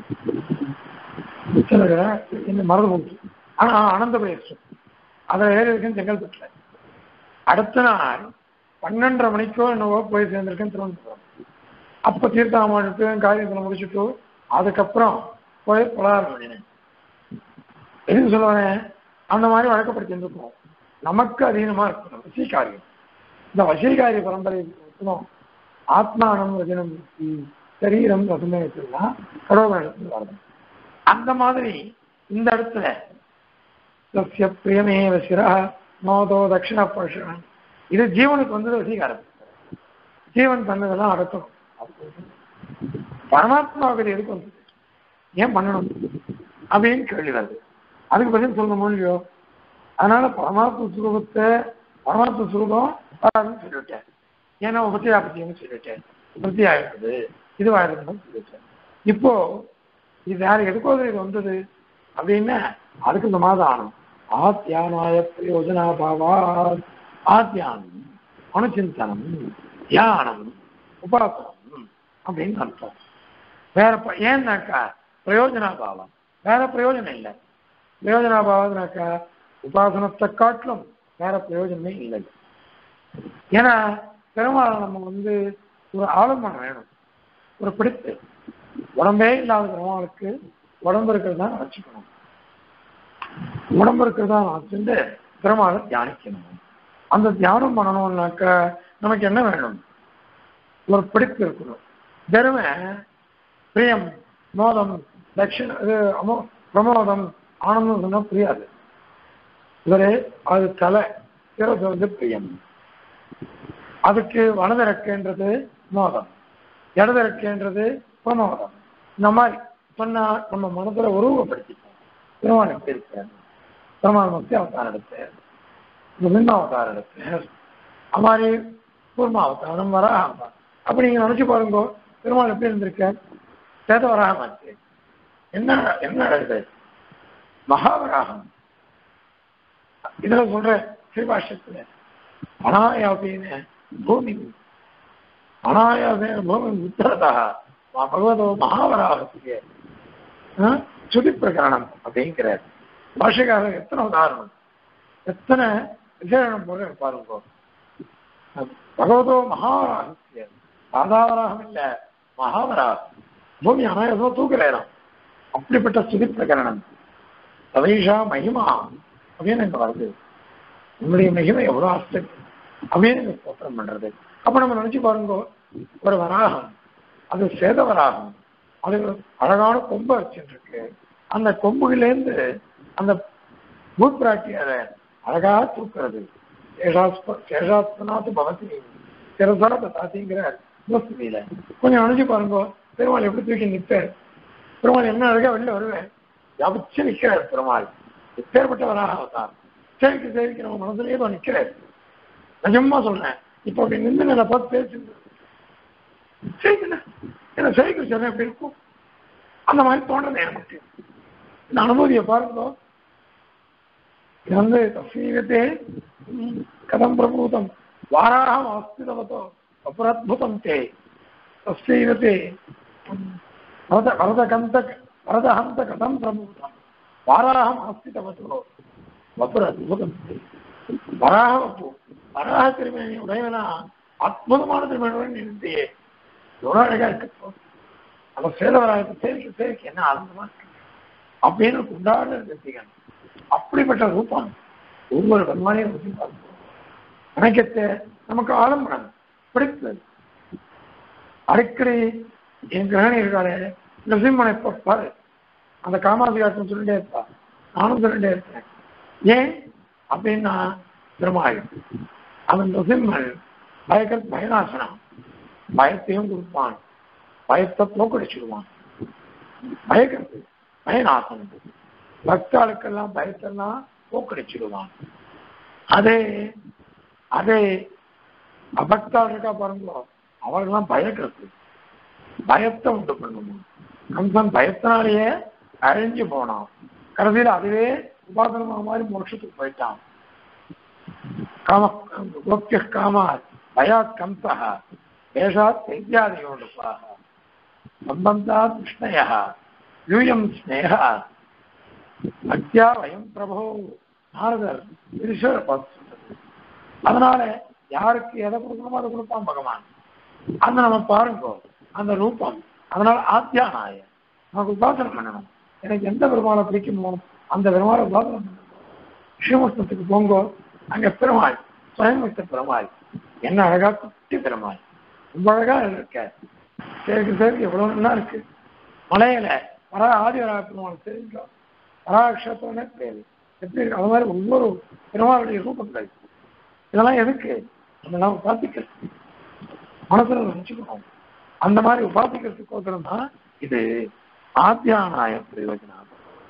என்ன மறந்து போச்சு ஆனா ஆனந்த பிரதேசம் அதில் ஏறி இருக்கேன் செங்கல்பட்டுல அடுத்த நாள் பன்னெண்டரை மணிக்கோ என்னவோ போய் சேர்ந்திருக்கேன் திருவனந்தபுரம் அப்போ தீர்த்தாமட்டு காரியத்தில் முடிச்சுட்டு அதுக்கப்புறம் போய் பலகாரம் பண்ணினேன் எதுக்கு சொல்லுவேன் அந்த மாதிரி வழக்கப்படுத்தி இருந்திருக்கோம் நமக்கு அதீனமா இருக்கணும் வசீகாரியம் இந்த வசீகாரிய பரம்பரை இருக்கணும் ஆத்மானம் ரஜனம் சரீரம் ரசமே வச்சிருந்தா கடவுள் வரணும் அந்த மாதிரி இந்த இடத்துல சசிய பிரியமேவ சிரா மோதோ தட்சிண பருஷன் இது ஜீவனுக்கு வந்து வசீகாரம் ஜீவன் பண்ணதெல்லாம் அடக்கணும் பரமாத்மாவுக்கு இது எதுக்கு வந்தது ஏன் பண்ணணும் அப்படின்னு கேள்வி வருது அதுக்கு பதில் சொல்லணும் இல்லையோ அதனால பரமாத்ம சுரூபத்தை பரமாத்ம சுரூபம் வராதுன்னு சொல்லிவிட்டேன் ஏன்னா உபத்தியாபத்தியம்னு சொல்லிட்டேன் உபத்தி ஆயிடுது இதுவாயிருக்குன்னு சொல்லிட்டேன் இப்போ இது வேற எதுக்கோது இது வந்தது அப்படின்னா அதுக்கு இந்த மாதானம் ஆத்தியானாய பிரயோஜனா பாவா ஆத்தியானம் அனுச்சிந்தனம் தியானம் உபாசனம் அப்படின்னு அர்த்தம் வேற ப- ஏன்னாக்கா பிரயோஜனாபாவம் வேற பிரயோஜனம் இல்லை பிரயோஜனாபாவம்னாக்கா உபாசனத்தை காட்டிலும் வேற பிரயோஜனமே இல்லை ஏன்னா பெருமாளை நம்ம வந்து ஒரு ஆலம்பனம் வேணும் ஒரு பிடிப்பு உடம்பே இல்லாத பெருமாளுக்கு உடம்பு இருக்கிறதா நினைச்சுக்கணும் உடம்பு இருக்கிறதா நினைச்சுட்டு பெருமாளை தியானிக்கணும் அந்த தியானம் பண்ணணும்னாக்கா நமக்கு என்ன வேணும் ஒரு பிடிப்பு இருக்கணும் வெறுமை பிரியம் மோதம் தட்சிண இது அமோ பிரமோதம் ஆனந்தம் சொன்னா புரியாது இவரு அது தலை சிறகு வந்து பிரியம் அதுக்கு வலதிறக்குன்றது மோதம் இடதிறக்குன்றது பிரமோதம் இந்த மாதிரி சொன்னா நம்ம மனசுல உருவப்படுத்திப்போம் பெருமான் எப்படி இருக்காரு பெருமான் மத்திய அவதாரம் எடுத்தார் மின்ன அவதாரம் எடுத்தார் அது மாதிரி கூர்மா அவதாரம் வர அப்படி நீங்க நினைச்சு பாருங்க பெருமாள் எப்படி இருந்திருக்கார் சேத வராகமாச்சு என்ன என்ன நடக்குது மகாவராகம் இதுல சொல்ற ஸ்ரீபாஷத்துல அனாயாசேன பூமி அனாயாசேன பூமி உத்தரதா பகவதோ மகாவராகத்துக்கு சுதி பிரகரணம் அப்படிங்கிறார் பாஷக்காரர் எத்தனை உதாரணம் எத்தனை விசேஷம் போல பாருங்க பகவதோ மகாவராகத்திய சாதாவராகம் இல்ல மகாவராகம் பூமி அனாயாசமா தூக்குறாராம் அப்படிப்பட்ட சுதி பிரகரணம் சவைஷா மகிமா அப்படின்னு எனக்கு வருது உன்னுடைய மகிமை எவ்வளவு ஆச்சரியம் அப்படின்னு எனக்கு ஸ்தோத்திரம் பண்றது அப்ப நம்ம நினைச்சு பாருங்க ஒரு வராகம் அது சேதவராகும் அது அழகான கொம்பை வச்சுருக்கு அந்த கொம்புகளிலேருந்து அந்த பூத்ராட்டியார அழகா தூக்குறது சேஷாஸ்ப சேஷாஸ்பனாத்து பவதி சிறசாத தாத்திங்கிற முஸ்லிமில கொஞ்சம் அணிஞ்சு பாருங்க பெருமாள் எப்படி தூக்கி நிற்பார் பெருமாள் என்ன அழகா வெளில வருவேன் ஜபிச்சு நிற்கிறார் பெருமாள் எப்பேற்பட்டவராக அவதார் சேவிக்க சேவிக்க நம்ம மனசுலயே தான் நிற்கிறார் நிஜமா சொல்றேன் இப்போ அப்படி நின்று என்னை பார்த்து பேசுங்க சரிங்கண்ணா என்ன சேவிக்க சொன்னேன் எப்படி இருக்கும் அந்த மாதிரி தோன்றது எனக்கு இந்த அனுபூதியை பாருங்க இது வந்து தஸ்மீகத்தே கதம் பிரபூதம் வாராகம் ஆஸ்திதவதோ அபரத்புதம் தே தஸ்மீகத்தே வரத வரதகந்த வரதஹந்த கதம் பிரபூதம் வாராகம் ஆஸ்திதவதோ அபரத்புதம் தே வராக வப்பு வராக திருமணி உடையவனா அற்புதமான திருமணியுடன் இருந்தையே எவ்வளவு அழகா இருக்கு நம்ம சேதவராயத்தை சேவிக்க சேவிக்க என்ன ஆனந்தமா இருக்கு அப்படின்னு கொண்டாடுற ரசிகன் அப்படிப்பட்ட ரூபம் ஒவ்வொரு பெருமானையும் ருசி பார்ப்போம் வணக்கத்தை நமக்கு ஆலம்பனம் பிடித்தது அடிக்கடி என் கிரகணி இருக்காரு நரசிம்மனை இப்ப பாரு அந்த காமாசிகாசம் சொல்லிட்டே இருப்பா நானும் சொல்லிட்டே இருப்பேன் ஏன் அப்படின்னா பெருமாள் அவன் நரசிம்மன் பயக்க பயநாசனம் பயத்தையும் கொடுப்பான் பயத்தை போக்கடிச்சிடுவான் பயக்கிறது பயநாசனம் பக்தாளுக்கெல்லாம் பயத்தெல்லாம் போக்கடிச்சிடுவான் அதே அதே அபக்தாள் இருக்கா பாருங்க அவர்களெல்லாம் பயக்கிறது பயத்தை உண்டு பண்ணுவோம் கம்சன் பயத்தினாலேயே அழிஞ்சு போனான் கடைசியில் அதுவே உபாசனமா மாதிரி மோட்சத்துக்கு போயிட்டான் காம கோக்கிய காமா பயாத் கம்சா ஏஷாத் தைத்தியாதியோடுப்பாக சம்பந்தாத் விஷ்ணய யூயம் ஸ்னேக பக்தியா வயம் பிரபோ நாரதர் ஈஸ்வர பார்த்து சொல்றது அதனால யாருக்கு எதை கொடுக்கணுமோ அதை கொடுப்பான் பகவான் அந்த நம்ம பாருங்க அந்த ரூபம் அதனால ஆத்தியானாய நமக்கு உபாசனம் பண்ணணும் எனக்கு எந்த பெருமாளை பிடிக்குமோ அந்த பெருமாளை உபாசனம் பண்ணணும் ஸ்ரீமுஷ்ணத்துக்கு போங்கோ அங்க பெருமாள் சுயமுக்த பெருமாள் என்ன அழகா குட்டி பெருமாள் ரொம்ப அழகா இருக்க சேர்க்கு சேர்க்கு எவ்வளவு நல்லா இருக்கு மலையில வரா ஆதி வரா பெருமாள் தெரிஞ்சோம் பராட்சத்தோட பேரு எப்படி இருக்கு அது மாதிரி ஒவ்வொரு பெருமாளுடைய ரூபங்கள் இதெல்லாம் எதுக்கு அதெல்லாம் உபாசிக்கிறது மனசுல நினைச்சுக்கணும் அந்த மாதிரி உபாசிக்கிறதுக்கோசரம் தான் இது ஆத்தியானாய பிரயோஜனம்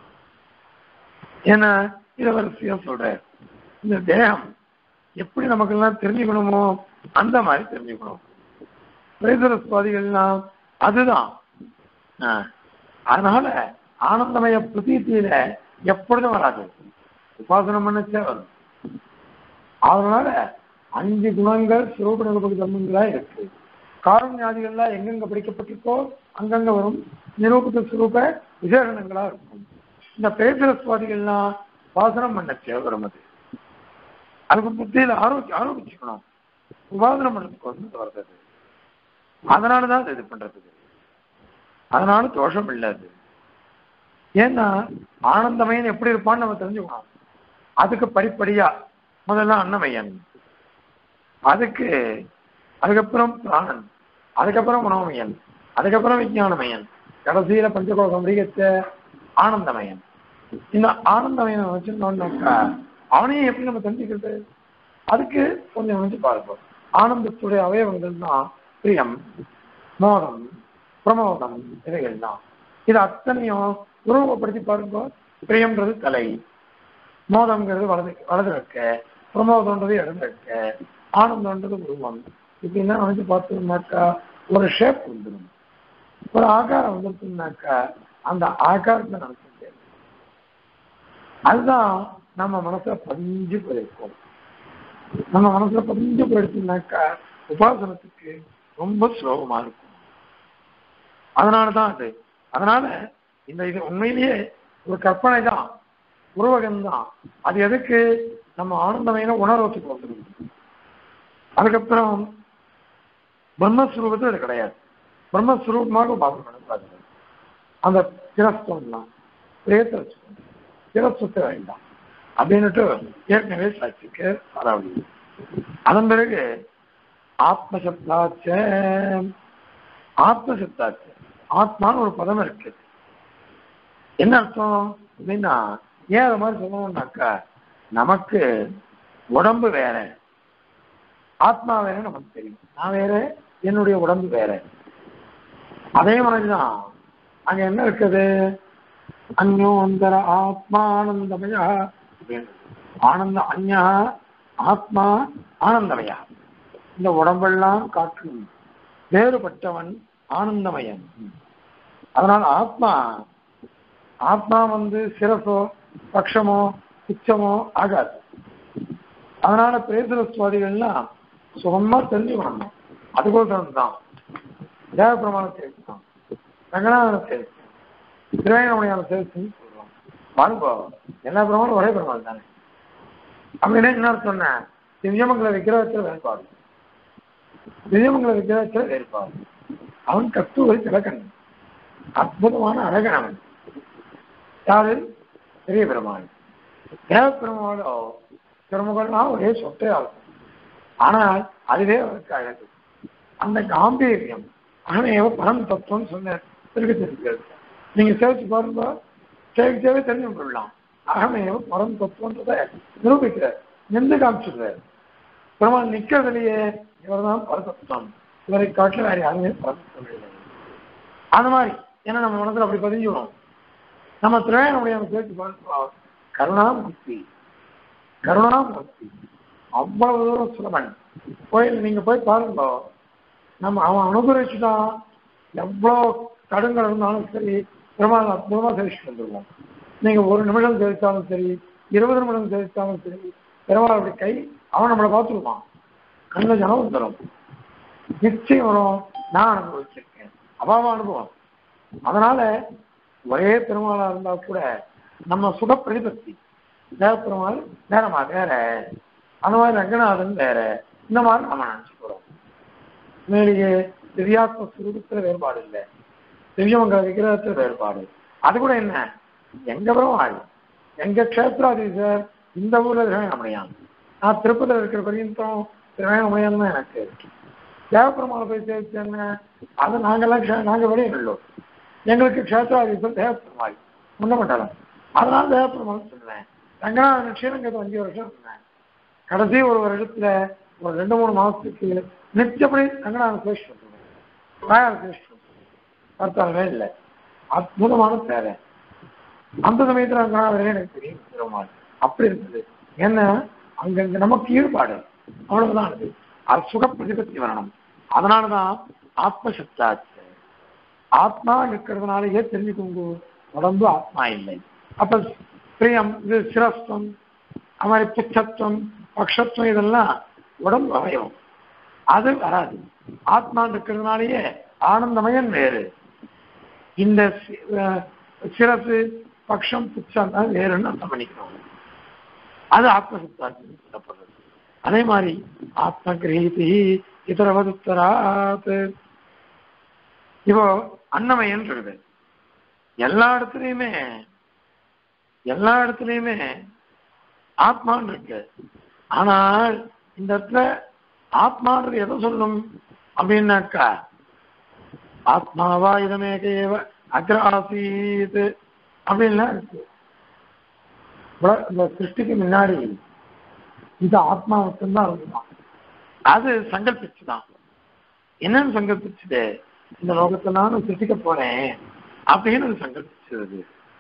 ஏன்னா இளவரசியா சொல்ற இந்த தேகம் எப்படி நமக்கெல்லாம் தெரிஞ்சுக்கணுமோ அந்த மாதிரி தெரிஞ்சுக்கணும் பிரேதர சுவாதிகள்லாம் அதுதான் ஆஹ். அதனால ஆனந்தமய பிரதீத்தியில எப்பொழுதும் வராது உபாசனம் பண்ணச்சே வரும் அதனால அஞ்சு குணங்கள் சிவகுண தர்மங்களா இருக்கு காரண்யாதிகள்லாம் எங்கெங்க படிக்கப்பட்டிருக்கோ அங்கங்க வரும் நிரூபித்த சுரூப விசேஷணங்களா இருக்கும் இந்த பேசுற சுவாதிகள்லாம் உபாசனம் பண்ணச்சே வரும் அது அதுக்கு புத்தியில ஆரோக்கிய ஆரோக்கிச்சுக்கணும் உபாசனம் பண்ணதுக்கு வந்து வருது அதனாலதான் அது இது பண்றதுக்கு அதனால தோஷம் இல்லை அது ஏன்னா ஆனந்தமயன் எப்படி இருப்பான்னு நம்ம தெரிஞ்சுக்கணும் அதுக்கு படிப்படியா முதல்ல அன்னமயன் அதுக்கு அதுக்கப்புறம் பிராணன் அதுக்கப்புறம் மனோமயன் அதுக்கப்புறம் விஞ்ஞானமயன் கடைசியில பஞ்சகோக மிருகத்தை ஆனந்தமயன் இந்த ஆனந்தமயனை வச்சிருந்தோம்னாக்கா அவனையும் எப்படி நம்ம தெரிஞ்சுக்கிறது அதுக்கு கொஞ்சம் நினைச்சு பார்ப்போம் ஆனந்தத்துடைய அவயவங்கள் தான் பிரியம் மோதம் பிரமோதம் இவைகள் தான் இது அத்தனையும் உருவப்படுத்தி பாருங்க பிரியம்ன்றது தலை மோதம்ங்கிறது வலது வலது இருக்க பிரமோதம்ன்றது இடது இருக்க ஆனந்தம்ன்றது உருவம் இப்படின்னா நினைச்சு பார்த்தோம்னாக்கா ஒரு ஷேப் வந்துடும் ஒரு ஆகாரம் வந்துருச்சுனாக்கா அந்த ஆகாரத்தை நினைச்சு முடியாது அதுதான் நம்ம மனசுல பதிஞ்சு போயிருக்கும் நம்ம மனசுல பதிஞ்சு போயிடுச்சுனாக்கா உபாசனத்துக்கு ரொம்ப சுலபமா இருக்கும் அதனாலதான் அது அதனால இந்த இது உண்மையிலேயே ஒரு கற்பனை தான் உருவகம் தான் அது எதுக்கு நம்ம ஆனந்தమైన உணர்வத்துக்கு வந்துருக்கு அதுக்கப்புறம் பிரம்மஸ்வரூபத்தில் அது கிடையாது பிரம்மஸ்வரூபமாக உபாசனம் பண்ணக்கூடாது அந்த திரஸ்தம்லாம் பிரேத்த வச்சுக்கணும் திரஸ்தத்தை வேண்டாம் அப்படின்னுட்டு ஏற்கனவே சாட்சிக்கு அதாவது அதன் பிறகு ஆத்மசப்தாச்ச ஆத்ம சித்தாச்சு ஆத்மான்னு ஒரு பதம் இருக்கு என்ன அர்த்தம் அப்படின்னா ஏன் அது மாதிரி சொல்லணும்னாக்கா நமக்கு உடம்பு வேற ஆத்மா வேற நமக்கு தெரியும் நான் வேற என்னுடைய உடம்பு வேற அதே மாதிரிதான் அங்க என்ன இருக்குது அந்யோந்தர ஆத்மானந்தமயா ஆனந்த அந்யா ஆத்மா ஆனந்தமயா இந்த உடம்பெல்லாம் காற்றும் வேறுபட்டவன் ஆனந்தமயன் அதனால் ஆத்மா ஆத்மா வந்து சிரசோ பட்சமோ உச்சமோ ஆகாது அதனால பிரேசல சுவாதிகள்லாம் சுகமா தெரிஞ்சுக்கணும் அதுக்கோசரம் தான் தேவ பிரமாணம் சேர்த்தான் ரங்கநாதன சேர்த்து திருவேங்கமணியான சேர்த்துன்னு சொல்றோம் பாருங்க எல்லா பிரமாணம் ஒரே பிரமாணம் தானே அப்படின்னு என்ன சொன்னேன் திவ்யமங்கல விக்கிரகத்தில் வேறுபாடு திவ்யமங்கல விக்கிரகத்தில் வேறுபாடு அவன் கஸ்தூரி திலக்கன் அற்புதமான அழகன் அவன் யாரு பெரிய பெருமாள் தேவ பெருமாளோ பெருமகள்லாம் ஒரே சொட்டே ஆகும் ஆனால் அதுவே அவருக்கு அழகு அந்த காம்பீரியம் அகனையவ பரம் தத்துவம் சொன்ன இருக்கு தெரிஞ்சுக்கிறது நீங்க சேவிச்சு பாருங்க சேவிச்சேவே தெரிஞ்சு கொள்ளலாம் அகமையவ பரம் தத்துவன்றதை நிரூபிக்கிறார் நின்று காமிச்சிடுறார் பெருமாள் நிக்கிறதுலயே இவர்தான் பரதத்துவம் இவரை காட்டில வேற யாருமே பரதத்துவம் இல்லை அந்த மாதிரி ஏன்னா நம்ம மனசுல அப்படி பதிஞ்சிடும் நம்ம திரையனுடைய சேர்த்து பார்க்கிறோம் கருணாமூர்த்தி கருணாமூர்த்தி அவ்வளவு தூரம் சுலபன் கோயில் நீங்க போய் பாருங்க நம்ம அவன் அனுபவிச்சுட்டான் எவ்வளோ தடங்கள் இருந்தாலும் சரி பெருமாள் அற்புதமா சேவிச்சுட்டு வந்துருவோம் நீங்க ஒரு நிமிடம் சேவித்தாலும் சரி இருபது நிமிடம் சேவித்தாலும் சரி பெருமாளுடைய கை அவன் நம்மளை பார்த்துருவான் கண்ட ஜனம் வந்துடும் நிச்சயம் வரும் நான் அனுபவிச்சிருக்கேன் அபாவ அனுபவம் அதனால ஒரே பெருமாளா இருந்தா கூட நம்ம சுக பிரதிபத்தி தேவ பெருமாள் வேறமா வேற அந்த மாதிரி ரங்கநாதன் வேற இந்த மாதிரி நம்ம நினைச்சுக்கிறோம் மேலேயே திவ்யாத்ம சுரூபத்துல வேறுபாடு இல்லை திவ்யமங்கல விக்கிரகத்துல வேறுபாடு அது கூட என்ன எங்க பெருமாள் எங்க கஷேத்ராதீசர் இந்த ஊர்ல திருவேங்கமணியான் நான் திருப்பதியில் இருக்கிற பரியந்தம் திருவேங்கமணியான் தான் எனக்கு தேவப்பெருமாளை போய் சேர்த்தேன்னு அது நாங்கெல்லாம் க்ஷே- நாங்க வெளியே நல்லோம் எங்களுக்கு கஷேத்ராதீசர் தேவப்பெருமாள் முன்னமண்டலம் அதனால தேவப்பெருமாள் சொன்னேன் ரங்கநாதன் ஸ்ரீரங்கத்தை அஞ்சு வருஷம் இருந்தேன் கடைசி ஒரு வருடத்துல ஒரு ரெண்டு மூணு மாசத்துக்கு நிச்சயப்படி ரங்கநாதன் பேசிட்டு வந்துருவேன் வாயால் பேசிட்டு பார்த்தாலுமே இல்லை அற்புதமான சேவை அந்த சமயத்துல ரங்கநாதரே எனக்கு தெரியும் பெருமாள் அப்படி இருந்தது ஏன்னா அங்கங்க நமக்கு ஈடுபாடு அவ்வளவுதான் அது அது சுக பிரதிபத்தி வரணும் அதனாலதான் ஆத்மசக்தாச்சு ஆத்மா இருக்கிறதுனாலயே தெரிஞ்சுக்கோங்க உடம்பு ஆத்மா இல்லை அப்ப பிரியம் இது சிரஸ்தம் அது மாதிரி புச்சத்துவம் பக்ஷத்துவம் இதெல்லாம் உடம்பு அவயம் அது வராது ஆத்மா இருக்கிறதுனாலயே ஆனந்தமயன் வேறு இந்த சி- அஹ் சிரசு பக்ஷம் புச்சம் தான் வேறுன்னு அர்த்தம் பண்ணிக்கணும் அது ஆத்மசித்தார்த்தம் சொல்லப்படுறது அதே மாதிரி ஆத்ம கிரகீதி இதரவதுத்தராத் இப்போ அன்னமயன் இருக்குது எல்லா இடத்துலயுமே எல்லா இடத்துலயுமே ஆத்மான் இருக்கு ஆனால் இந்த இடத்துல ஆத்மான்றது எதை சொல்லும் அப்படின்னாக்கா ஆத்மாவா இதமேகேவ அக்ராசீத் அப்படின்லாம் இருக்கு உல- இந்த சிருஷ்டிக்கு முன்னாடி இது ஆத்மா மட்டும்தான் இருக்குதான் அது சங்கல்பிச்சுதான் என்னன்னு சங்கல்பிச்சுது இந்த லோகத்தை நானும் சிருஷ்டிக்க போறேன் அப்படின்னு அது சங்கல்பிச்சது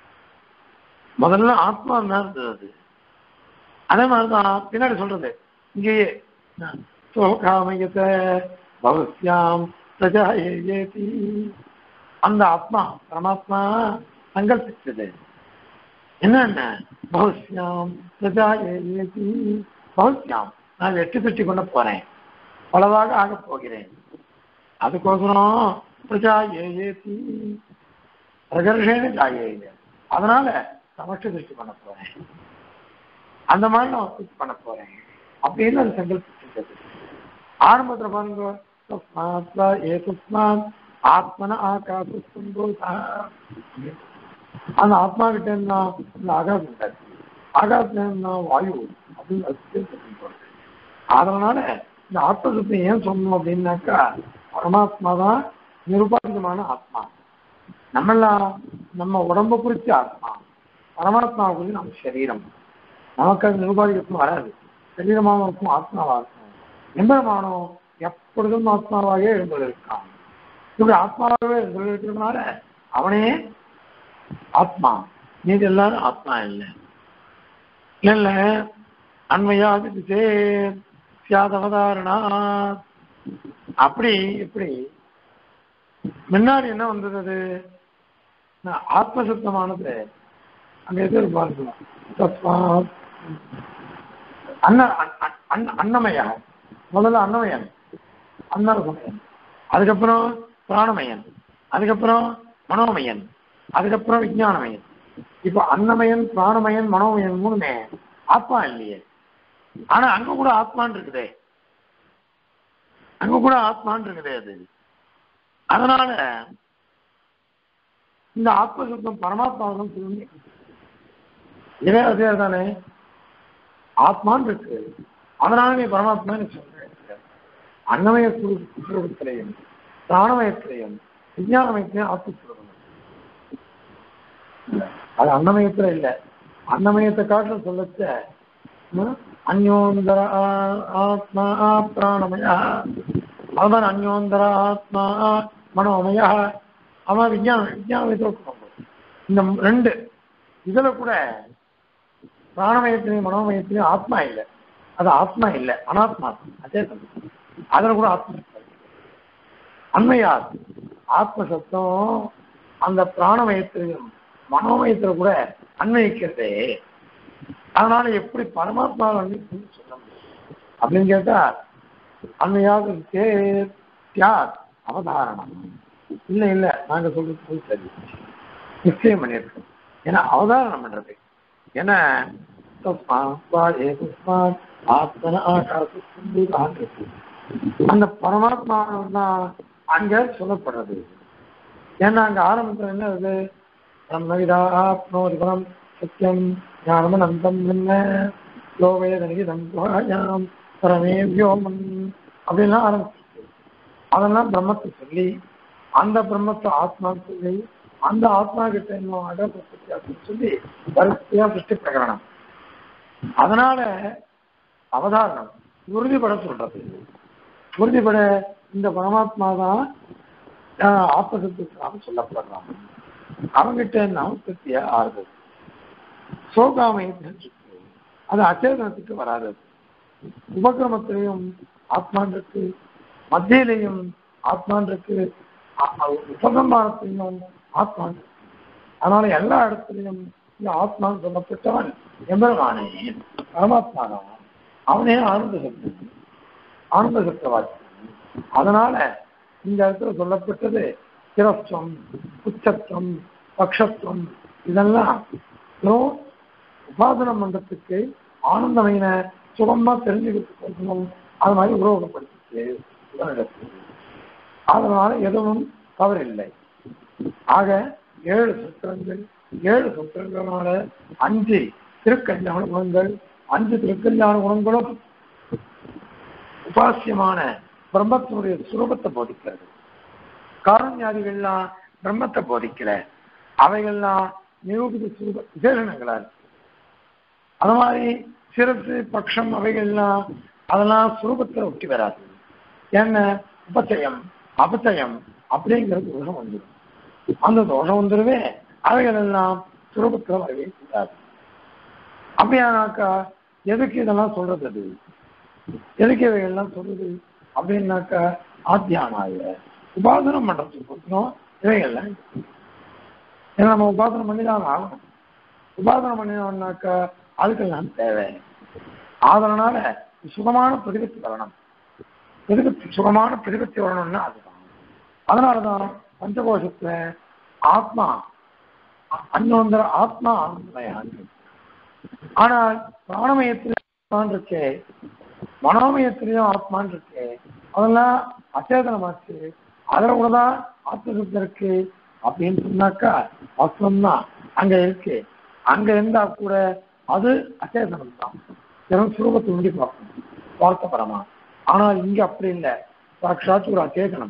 முதல்ல ஆத்மா தான் இருந்தது அது அதே மாதிரிதான் பின்னாடி சொல்றது இங்கேயே சோகாமயத்தை பவஸ்யாம் பிரஜா ஏதி அந்த ஆத்மா பரமாத்மா சங்கல்பிச்சது என்னென்ன பவஸ்யாம் பிரஜா ஏதி பவஸ்யாம் நான் வெற்றி பெற்றி கொண்டு போறேன் பலவாக ஆகப் போகிறேன் அதுக்கோசரம் பிரஜா ஏதி பிரகர்ஷேன ஜாயே அதனால சமஷ்டி திருஷ்டி பண்ண போறேன் அந்த மாதிரி நான் திருஷ்டி பண்ண போறேன் அப்படின்னு அது சங்கல்பிச்சிருந்தது ஆரம்பத்துல பாருங்க தஸ்மாத்வா ஏதஸ்மாத் ஆத்மன ஆகாச சம்போதா அந்த ஆத்மா கிட்ட இருந்தா இந்த ஆகாசம் இருக்காது ஆகாசம் இருந்தா வாயு அப்படின்னு அது சொல்லி போறது அதனால இந்த ஆத்ம சுத்தி ஏன் சொன்னோம் அப்படின்னாக்கா பரமாத்மா தான் நிருபாதிகமான ஆத்மா நம்மெல்லாம் நம்ம உடம்ப குறிச்ச ஆத்மா பரமாத்மா குறித்து நம்ம சரீரம் நமக்கு அது நிருபாதிகத்தும் வராது சரீரமாக இருக்கும் ஆத்மாவா இருக்கும் எம்பெருமானோ எப்பொழுதும் ஆத்மாவாகவே இருந்திருக்கான் இப்படி ஆத்மாவாகவே இருந்திருக்கிறதுனால அவனே ஆத்மா மீது எல்லாரும் ஆத்மா இல்லை இல்ல அண்மையாக சியாதவதாரணா அப்படி இப்படி முன்னாடி என்ன வந்தது அது நான் ஆத்மசுத்தமானது அங்க எது பார்க்கலாம் தஸ்மாத் அன்ன அன்- அன்- அன்னமயா முதல்ல அன்னமயன் அன்னரசமயன் அதுக்கப்புறம் பிராணமயன் அதுக்கப்புறம் மனோமயன் அதுக்கப்புறம் விஞ்ஞானமயன் இப்ப அன்னமயன் பிராணமயன் மனோமயன் மூணுமே ஆத்மா இல்லையே ஆனா அங்க கூட ஆத்மான் இருக்குதே அங்க கூட ஆத்மான் இருக்குதே அது அதனால இந்த ஆத்மசுத்தம் பரமாத்மாவும் திரும்பி இதே அதே தானே ஆத்மான் இருக்கு அதனால நீ பரமாத்மா நீ சொல்ற அன்னமய சுரூபத்திலையும் பிராணமயத்திலையும் விஞ்ஞானமயத்திலையும் ஆத்ம சுரூபம் அது அன்னமயத்துல இல்ல அன்னமயத்தை காட்டுல சொல்லச்ச ம், அந்யோந்தர ஆ- ஆத்மா பிராணமயா அவன் அந்யோந்தர ஆத்மா மனோமயா அவன் விஞ்ஞான விஞ்ஞானமயத்தை ஒப்புக்கொண்டு இந்த ரெண்டு இதுல கூட பிராணமயத்திலையும் மனோமயத்திலையும் ஆத்மா இல்லை அது ஆத்மா இல்லை அனாத்மா அதே சமயம் அதுல கூட ஆத்மா இருக்காது. அண்மையார் ஆத்ம சத்தம் அந்த பிராணமயத்திலையும் மனோமயத்துல கூட அன்வயிக்கிறதே அதனால எப்படி பரமாத்மா அன்வயிக்கும்னு சொல்ல முடியும் அப்படின்னு கேட்டா அண்மையாக தியார் அவதாரணம் இல்ல இல்ல நாங்க சொல்றது போய் சரி நிச்சயம் பண்ணியிருக்கோம் ஏன்னா அவதாரணம் பண்றது ஏன்னா தஸ்மாத் வாயே தஸ்மாத் ஆத்மன ஆகாச சிந்துதான் இருக்கு. அந்த பரமாத்மா தான் அங்க சொல்லப்படுறது ஏன்னா அங்க ஆரம்பத்துல என்ன இது பிரம்மவிதா ஆப்னோதிபரம் சத்தியம் ஞானம் அந்தம் என்ன லோவேதனிக்கு தந்தோயாம் பரமே வியோமன் அப்படின்லாம் ஆரம்பிச்சு அதெல்லாம் பிரம்மத்தை சொல்லி அந்த பிரம்மத்தை ஆத்மான்னு சொல்லி அந்த ஆத்மா கிட்ட இன்னும் அடப்பத்தி அப்படின்னு சொல்லி வரிசையா சிருஷ்டி பிரகரணம் அதனால அவதாரணம் உறுதிப்பட சொல்றது உறுதிப்பட இந்த பரமாத்மா தான் ஆத்மசத்துக்காக சொல்லப்படுறான் அவங்கிட்ட நாமத்திய ஆறுது சோகாமைன்னு அது அச்சேதனத்துக்கு வராது உபக்கிரமத்திலையும் ஆத்மான் இருக்கு மத்தியிலையும் ஆத்மான் இருக்கு அ- அ- உபசம்பாரத்திலையும் ஆத்மான் இருக்கு அதனால எல்லா இடத்துலையும் இந்த ஆத்மான்னு சொல்லப்பட்டவன் எம்பெருமானே பரமாத்மா தான் அவனே ஆனந்த சக்தி ஆனந்த சக்கரவாதி அதனால இந்த இடத்துல சொல்லப்பட்டது சிரஸ்வம் உச்சத்துவம் பக்ஷத்துவம் இதெல்லாம் வெறும் உபாசனம் பண்றதுக்கு ஆனந்தమైన சுகமா தெரிஞ்சுக்கிட்டு கொடுக்கணும் அது மாதிரி உருவகப்படுத்திச்சு உடனிடத்தில் அதனால எதுவும் தவறில்லை ஆக ஏழு சூத்திரங்கள் ஏழு சூத்திரங்களான அஞ்சு திருக்கல்யாண குணங்கள் அஞ்சு திருக்கல்யாண குணங்களும் உபாசியமான பிரம்மத்தினுடைய சுரூபத்தை போதிக்கிறது காரண்யாதிகள்லாம் பிரம்மத்தை போதிக்கல அவைகள்லாம் நிரூபித சுரூப விசேஷணங்களா இருக்கு அது மாதிரி சிறப்பு பட்சம் அவைகள்லாம் அதெல்லாம் சுரூபத்தில் ஒட்டி வராது என்ன உபச்சயம் அபச்சயம் அப்படிங்கிற தோஷம் வந்துடும் அந்த தோஷம் வந்துடுவே அவைகள் எல்லாம் சுரூபத்தில் வரவே கூடாது அப்படியானாக்கா எதுக்கு இதெல்லாம் சொல்றது அது எதுக்கு இவைகள்லாம் சொல்றது அப்படின்னாக்கா ஆத்தியானாய உபாசனம் பண்றதுக்கு கொடுக்கணும் இவைகள்லாம் இருக்கு. ஏன்னா நம்ம உபாசனம் பண்ணி தான் ஆகணும் உபாசனம் பண்ணினோம்னாக்கா அதுக்கெல்லாம் தேவை அதனால சுகமான பிரதிபத்தி வரணும் பிரதிபத்தி சுகமான பிரதிபத்தி வரணும்னா அதுதான் அதனாலதான் பஞ்சகோஷத்துல ஆத்மா அன்னோந்தர ஆத்மா ஆனந்தமயம் ஆனால் பிராணமயத்துல ஆத்மான் இருக்கே மனோமயத்திலையும் ஆத்மான் இருக்கே அதெல்லாம் அச்சேதனமாச்சு அதுல கூட தான் ஆத்மசுத்தம் இருக்கு அப்படின்னு சொன்னாக்கா வாஸ்தவம் தான் அங்க இருக்கு அங்க இருந்தா கூட அது அச்சேதனம் தான் வெறும் சுரூபத்தை உண்டி பார்க்கணும் பார்க்கப்படமா ஆனால் இங்க அப்படி இல்லை சாட்சாத் ஒரு அச்சேதனம்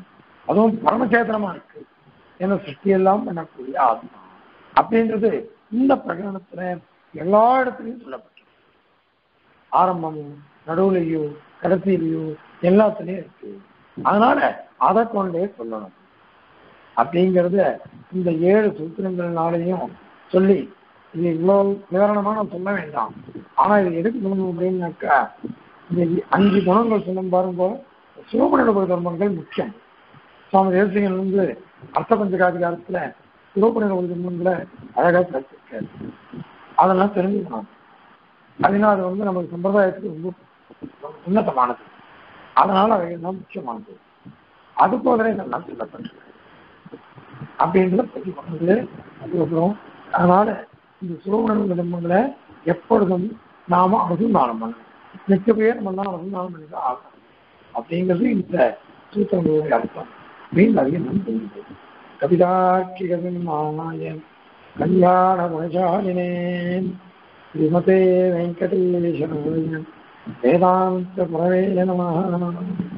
அதுவும் பரமச்சேதனமா இருக்கு ஏன்னா சிருஷ்டியெல்லாம் பண்ணக்கூடிய ஆத்மா அப்படின்றது இந்த பிரகடனத்துல எல்லா இடத்துலையும் சொல்லப்பட்டிருக்கு ஆரம்பமும் நடுவுலையும் கடைசியிலையும் எல்லாத்துலயும் இருக்கு அதனால அதை கொண்டே சொல்லணும் அப்படிங்கறத இந்த ஏழு சூத்திரங்கள்னாலையும் சொல்லி இது இவ்வளவு விவரணமா நான் சொல்ல வேண்டாம் ஆனா இது எதுக்கு சொல்லணும் அப்படின்னாக்கா இந்த அஞ்சு குணங்கள் சொல்லும் பாருங்க சிவபுணர்வு தர்மங்கள் முக்கியம் சுவாமி தேசிகன் வந்து அர்த்த பஞ்சகாதிகாரத்துல சிவபுணர்வு தர்மங்களை அழகா சேர்த்திருக்காரு அதெல்லாம் தெரிஞ்சுக்கணும் அதனால அது வந்து நமக்கு சம்பிரதாயத்துக்கு ரொம்ப உன்னதமானது அதனால அவைகள் முக்கியமானது அது போதே இதெல்லாம் சொல்லப்பட்டிருக்கு அப்படின்றத பற்றி கொண்டு அதுக்கப்புறம் அதனால இந்த சுலோகண விளம்பங்களை எப்பொழுதும் நாம அனுசந்தானம் பண்ணணும் மிக்க பேர் நம்ம தான் அனுசந்தானம் பண்ணி தான் ஆகணும் அப்படிங்கிறது இந்த சூத்திரங்களுடைய அர்த்தம் மீன் நிறைய நன்றி கவிதாட்சிகவின் மாயன் கல்யாண குணசாலினேன் ஸ்ரீமதே வெங்கடேஷன் வேதாந்த புரவே நம